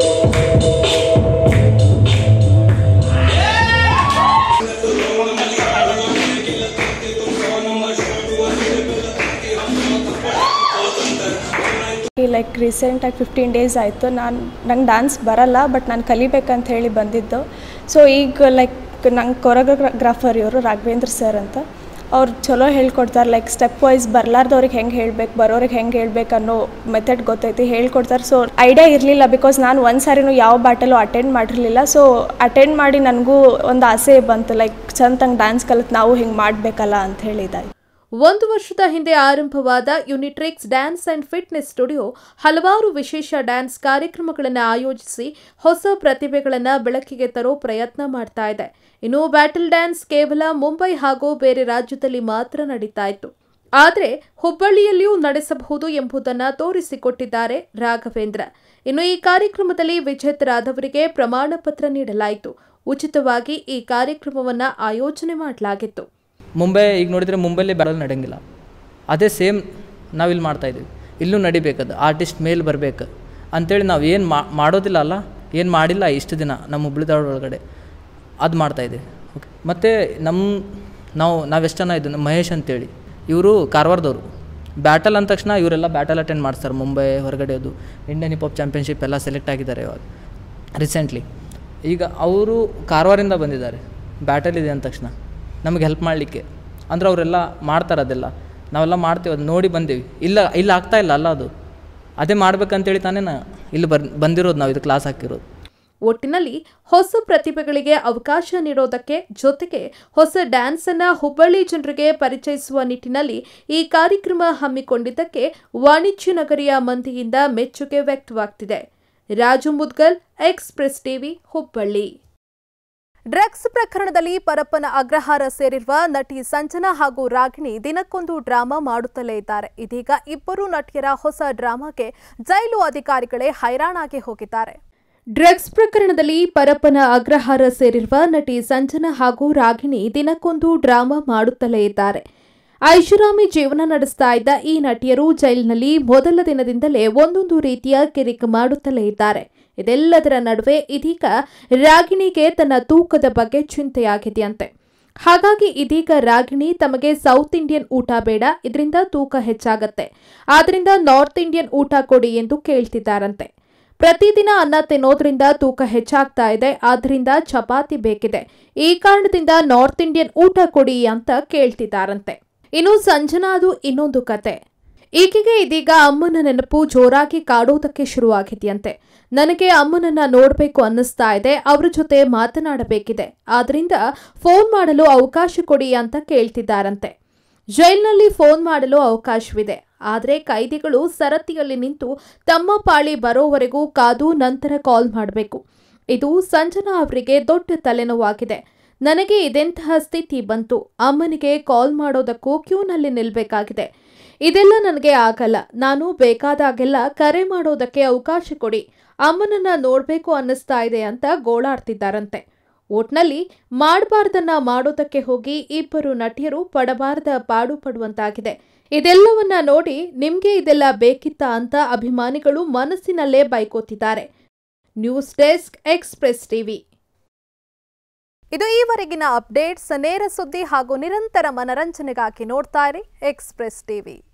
ಲೈಕ್ ರೀಸೆಂಟಾಗಿ ಫಿಫ್ಟೀನ್ ಡೇಸ್ ಆಯಿತು ನಾನು ನಂಗೆ ಡ್ಯಾನ್ಸ್ ಬರಲ್ಲ ಬಟ್ ನಾನು ಕಲಿಬೇಕಂತ ಹೇಳಿ ಬಂದಿದ್ದು ಸೊ ಈಗ ಲೈಕ್ ನಂಗೆ ಕೊರಿಯೋಗ್ರಾಫರ್ ಇವರು ರಾಘವೇಂದ್ರ ಸರ್ ಅಂತ ಅವ್ರು ಚಲೋ ಹೇಳ್ಕೊಡ್ತಾರೆ ಲೈಕ್ ಸ್ಟೆಪ್ ವೈಸ್ ಬರಲಾರ್ದವ್ರಿಗೆ ಹೆಂಗೆ ಹೇಳ್ಬೇಕು ಬರೋರಿಗೆ ಹೆಂಗೆ ಹೇಳ್ಬೇಕು ಅನ್ನೋ ಮೆಥಡ್ ಗೊತ್ತೈತಿ ಹೇಳ್ಕೊಡ್ತಾರೆ ಸೊ ಐಡಿಯಾ ಇರಲಿಲ್ಲ ಬಿಕಾಸ್ ನಾನು ಒಂದು ಸಾರಿನೂ ಯಾವ ಬ್ಯಾಟಲು ಅಟೆಂಡ್ ಮಾಡಿರಲಿಲ್ಲ ಸೊ ಅಟೆಂಡ್ ಮಾಡಿ ನನಗೂ ಒಂದು ಆಸೆ ಬಂತು ಲೈಕ್ ಚಂದಂಗೆ ಡ್ಯಾನ್ಸ್ ಕಲಿತು ನಾವು ಹಿಂಗೆ ಮಾಡಬೇಕಲ್ಲ ಅಂತ ಹೇಳಿದಾಯ್ತು ಒಂದು ವರ್ಷದ ಹಿಂದೆ ಆರಂಭವಾದ Unitrix dance and fitness studio ಹಲವಾರು ವಿಶೇಷ ಡ್ಯಾನ್ಸ್ ಕಾರ್ಯಕ್ರಮಗಳನ್ನು ಆಯೋಜಿಸಿ ಹೊಸ ಪ್ರತಿಭೆಗಳನ್ನು ಬೆಳಕಿಗೆ ತರೋ ಪ್ರಯತ್ನ ಮಾಡ್ತಾ ಇದೆ ಇನ್ನು ಬ್ಯಾಟಲ್ ಡ್ಯಾನ್ಸ್ ಕೇವಲ ಮುಂಬೈ ಹಾಗೂ ಬೇರೆ ರಾಜ್ಯದಲ್ಲಿ ಮಾತ್ರ ನಡೀತಾ ಇತ್ತು ಆದರೆ ಹುಬ್ಬಳ್ಳಿಯಲ್ಲಿಯೂ ನಡೆಸಬಹುದು ಎಂಬುದನ್ನು ತೋರಿಸಿಕೊಟ್ಟಿದ್ದಾರೆ ರಾಘವೇಂದ್ರ ಇನ್ನು ಈ ಕಾರ್ಯಕ್ರಮದಲ್ಲಿ ವಿಜೇತರಾದವರಿಗೆ ಪ್ರಮಾಣ ಪತ್ರ ನೀಡಲಾಯಿತು ಉಚಿತವಾಗಿ ಈ ಕಾರ್ಯಕ್ರಮವನ್ನು ಆಯೋಜನೆ ಮಾಡಲಾಗಿತ್ತು ಮುಂಬೈ ಈಗ ನೋಡಿದರೆ ಮುಂಬೈಲಿ ಬ್ಯಾಟಲ್ ನಡೆಯಂಗಿಲ್ಲ ಅದೇ ಸೇಮ್ ನಾವಿಲ್ಲಿ ಮಾಡ್ತಾಯಿದ್ದೀವಿ ಇಲ್ಲೂ ನಡಿಬೇಕದು ಆರ್ಟಿಸ್ಟ್ ಮೇಲೆ ಬರಬೇಕು ಅಂಥೇಳಿ ನಾವು ಏನು ಮಾಡೋದಿಲ್ಲ ಅಲ್ಲ ಏನು ಮಾಡಿಲ್ಲ ಇಷ್ಟು ದಿನ ನಮ್ಮ ಹುಬ್ಳಿ ಧಾರವಾಡ ಒಳಗಡೆ ಅದು ಮಾಡ್ತಾಯಿದ್ದೀವಿ ಓಕೆ ಮತ್ತು ನಮ್ಮ ನಾವು ನಾವೆಷ್ಟು ಜನ ಇದ್ದು ನಮ್ಮ ಮಹೇಶ್ ಅಂತೇಳಿ ಇವರು ಕಾರವಾರದವರು ಬ್ಯಾಟಲ್ ಅಂದ ತಕ್ಷಣ ಇವರೆಲ್ಲ ಬ್ಯಾಟಲ್ ಅಟೆಂಡ್ ಮಾಡ್ತಾರೆ ಮುಂಬೈ ಹೊರಗಡೆ ಅದು ಇಂಡಿಯನ್ ಹಿಪ್ ಹಾಪ್ ಚಾಂಪಿಯನ್ಶಿಪ್ ಎಲ್ಲ ಸೆಲೆಕ್ಟ್ ಆಗಿದ್ದಾರೆ ಇವಾಗ ರೀಸೆಂಟ್ಲಿ ಈಗ ಅವರು ಕಾರವಾರಿಂದ ಬಂದಿದ್ದಾರೆ ಬ್ಯಾಟಲ್ ಇದೆ ಅಂದ ತಕ್ಷಣ ನಮಗೆ ಹೆಲ್ಪ್ ಮಾಡಲಿಕ್ಕೆ ಅಂದ್ರೆ ಅವರೆಲ್ಲ ಮಾಡ್ತಾರೆ ಅದೆಲ್ಲ ನಾವೆಲ್ಲ ಮಾಡ್ತೀವಿ ಅದು ನೋಡಿ ಬಂದೀವಿ ಇಲ್ಲ ಇಲ್ಲ ಆಗ್ತಾ ಇಲ್ಲ ಅಲ್ಲ ಅದು ಅದೇ ಮಾಡ್ಬೇಕಂತೇಳಿ ತಾನೇ ನಾ ಇಲ್ಲಿ ಬರ್ ಬಂದಿರೋದು ನಾವು ಇದು ಕ್ಲಾಸ್ ಹಾಕಿರೋದು ಒಟ್ಟಿನಲ್ಲಿ ಹೊಸ ಪ್ರತಿಭೆಗಳಿಗೆ ಅವಕಾಶ ನೀಡೋದಕ್ಕೆ ಜೊತೆಗೆ ಹೊಸ ಡ್ಯಾನ್ಸ್ ಅನ್ನ ಹುಬ್ಬಳ್ಳಿ ಜನರಿಗೆ ಪರಿಚಯಿಸುವ ನಿಟ್ಟಿನಲ್ಲಿ ಈ ಕಾರ್ಯಕ್ರಮ ಹಮ್ಮಿಕೊಂಡಿದ್ದಕ್ಕೆ ವಾಣಿಜ್ಯ ನಗರಿಯ ಮಂದಿಯಿಂದ ಮೆಚ್ಚುಗೆ ವ್ಯಕ್ತವಾಗ್ತಿದೆ Raju Mudgal express TV Hubballi drugs ಪ್ರಕರಣದಲ್ಲಿ ಪರಪ್ಪನ ಅಗ್ರಹಾರ ಸೇರಿರುವ ನಟಿ ಸಂಜನಾ ಹಾಗೂ ರಾಗಿಣಿ ದಿನಕ್ಕೊಂದು ಡ್ರಾಮಾ ಮಾಡುತ್ತಲೇ ಇದ್ದಾರೆ ಇದೀಗ ಇಬ್ಬರು ನಟಿಯರ ಹೊಸ ಡ್ರಾಮಾಗೆ ಜೈಲು ಅಧಿಕಾರಿಗಳೇ ಹೈರಾಣಾಗಿ ಹೋಗಿದ್ದಾರೆ ಡ್ರಗ್ಸ್ ಪ್ರಕರಣದಲ್ಲಿ ಪರಪ್ಪನ ಅಗ್ರಹಾರ ಸೇರಿರುವ ನಟಿ ಸಂಜನಾ ಹಾಗೂ ರಾಗಿಣಿ ದಿನಕ್ಕೊಂದು ಡ್ರಾಮಾ ಮಾಡುತ್ತಲೇ ಇದ್ದಾರೆ ಐಷಾರಾಮಿ ಜೀವನ ನಡೆಸ್ತಾ ಇದ್ದ ಈ ನಟಿಯರು ಜೈಲಿನಲ್ಲಿ ಮೊದಲ ದಿನದಿಂದಲೇ ಒಂದೊಂದು ರೀತಿಯ ಕಿರಿಕ್ ಮಾಡುತ್ತಲೇ ಇದ್ದಾರೆ ಇದೆಲ್ಲದರ ನಡುವೆ ಇದೀಗ ರಾಗಿಣಿಗೆ ತನ್ನ ತೂಕದ ಬಗ್ಗೆ ಚಿಂತೆಯಾಗಿದೆಯಂತೆ ಹಾಗಾಗಿ ಇದೀಗ ರಾಗಿಣಿ ತಮಗೆ ಸೌತ್ ಇಂಡಿಯನ್ ಊಟ ಬೇಡ ಇದರಿಂದ ತೂಕ ಹೆಚ್ಚಾಗತ್ತೆ ಆದ್ರಿಂದ ನಾರ್ತ್ ಇಂಡಿಯನ್ ಊಟ ಕೊಡಿ ಎಂದು ಕೇಳ್ತಿದ್ದಾರಂತೆ ಪ್ರತಿದಿನ ಅನ್ನ ತಿನ್ನೋದ್ರಿಂದ ತೂಕ ಹೆಚ್ಚಾಗ್ತಾ ಇದೆ ಆದ್ರಿಂದ ಚಪಾತಿ ಬೇಕಿದೆ ಈ ಕಾರಣದಿಂದ ನಾರ್ತ್ ಇಂಡಿಯನ್ ಊಟ ಕೊಡಿ ಅಂತ ಕೇಳ್ತಿದ್ದಾರಂತೆ ಇನ್ನು ಸಂಜನಾದು ಇನ್ನೊಂದು ಕತೆ ಈಕೆಗೆ ಇದೀಗ ಅಮ್ಮನ ನೆನಪು ಜೋರಾಗಿ ಕಾಡೋದಕ್ಕೆ ಶುರುವಾಗಿದೆಯಂತೆ ನನಗೆ ಅಮ್ಮನನ್ನ ನೋಡಬೇಕು ಅನ್ನಿಸ್ತಾ ಇದೆ ಅವ್ರ ಜೊತೆ ಮಾತನಾಡಬೇಕಿದೆ ಆದ್ರಿಂದ ಫೋನ್ ಮಾಡಲು ಅವಕಾಶ ಕೊಡಿ ಅಂತ ಕೇಳ್ತಿದ್ದಾರಂತೆ ಜೈಲಿನಲ್ಲಿ ಫೋನ್ ಮಾಡಲು ಅವಕಾಶವಿದೆ ಆದರೆ ಕೈದಿಗಳು ಸರತಿಯಲ್ಲಿ ನಿಂತು ತಮ್ಮ ಪಾಳಿ ಬರೋವರೆಗೂ ಕಾದು ನಂತರ ಕಾಲ್ ಮಾಡಬೇಕು ಇದು ಸಂಜನಾ ಅವರಿಗೆ ದೊಡ್ಡ ತಲೆನೋವಾಗಿದೆ ನನಗೆ ಇದೆಂತಹ ಸ್ಥಿತಿ ಬಂತು ಅಮ್ಮನಿಗೆ ಕಾಲ್ ಮಾಡೋದಕ್ಕೂ ಕ್ಯೂನಲ್ಲಿ ನಿಲ್ಬೇಕಾಗಿದೆ ಇದೆಲ್ಲ ನನಗೆ ಆಗಲ್ಲ ನಾನು ಬೇಕಾದಾಗೆಲ್ಲ ಕರೆ ಮಾಡೋದಕ್ಕೆ ಅವಕಾಶ ಕೊಡಿ ಅಮ್ಮನನ್ನ ನೋಡಬೇಕು ಅನ್ನಿಸ್ತಾ ಇದೆ ಅಂತ ಗೋಳಾಡ್ತಿದ್ದಾರಂತೆ ಒಟ್ನಲ್ಲಿ ಮಾಡಬಾರ್ದನ್ನ ಮಾಡೋದಕ್ಕೆ ಹೋಗಿ ಇಬ್ಬರು ನಟಿಯರು ಪಡಬಾರ್ದ ಪಾಡು ಪಡುವಂತಾಗಿದೆ ಇದೆಲ್ಲವನ್ನ ನೋಡಿ ನಿಮ್ಗೆ ಇದೆಲ್ಲ ಬೇಕಿತ್ತಾ ಅಂತ ಅಭಿಮಾನಿಗಳು ಮನಸ್ಸಿನಲ್ಲೇ ಬೈಕೋತಿದ್ದಾರೆ ನ್ಯೂಸ್ ಡೆಸ್ಕ್ ಎಕ್ಸ್ಪ್ರೆಸ್ ಟಿವಿ ಇದು ಈವರೆಗಿನ ಅಪ್ಡೇಟ್ಸ್ ನೇರ ಸುದ್ದಿ ಹಾಗೂ ನಿರಂತರ ಮನರಂಜನೆಗಾಗಿ ನೋಡ್ತಾ ಇರಿ ಎಕ್ಸ್ಪ್ರೆಸ್ ಟಿವಿ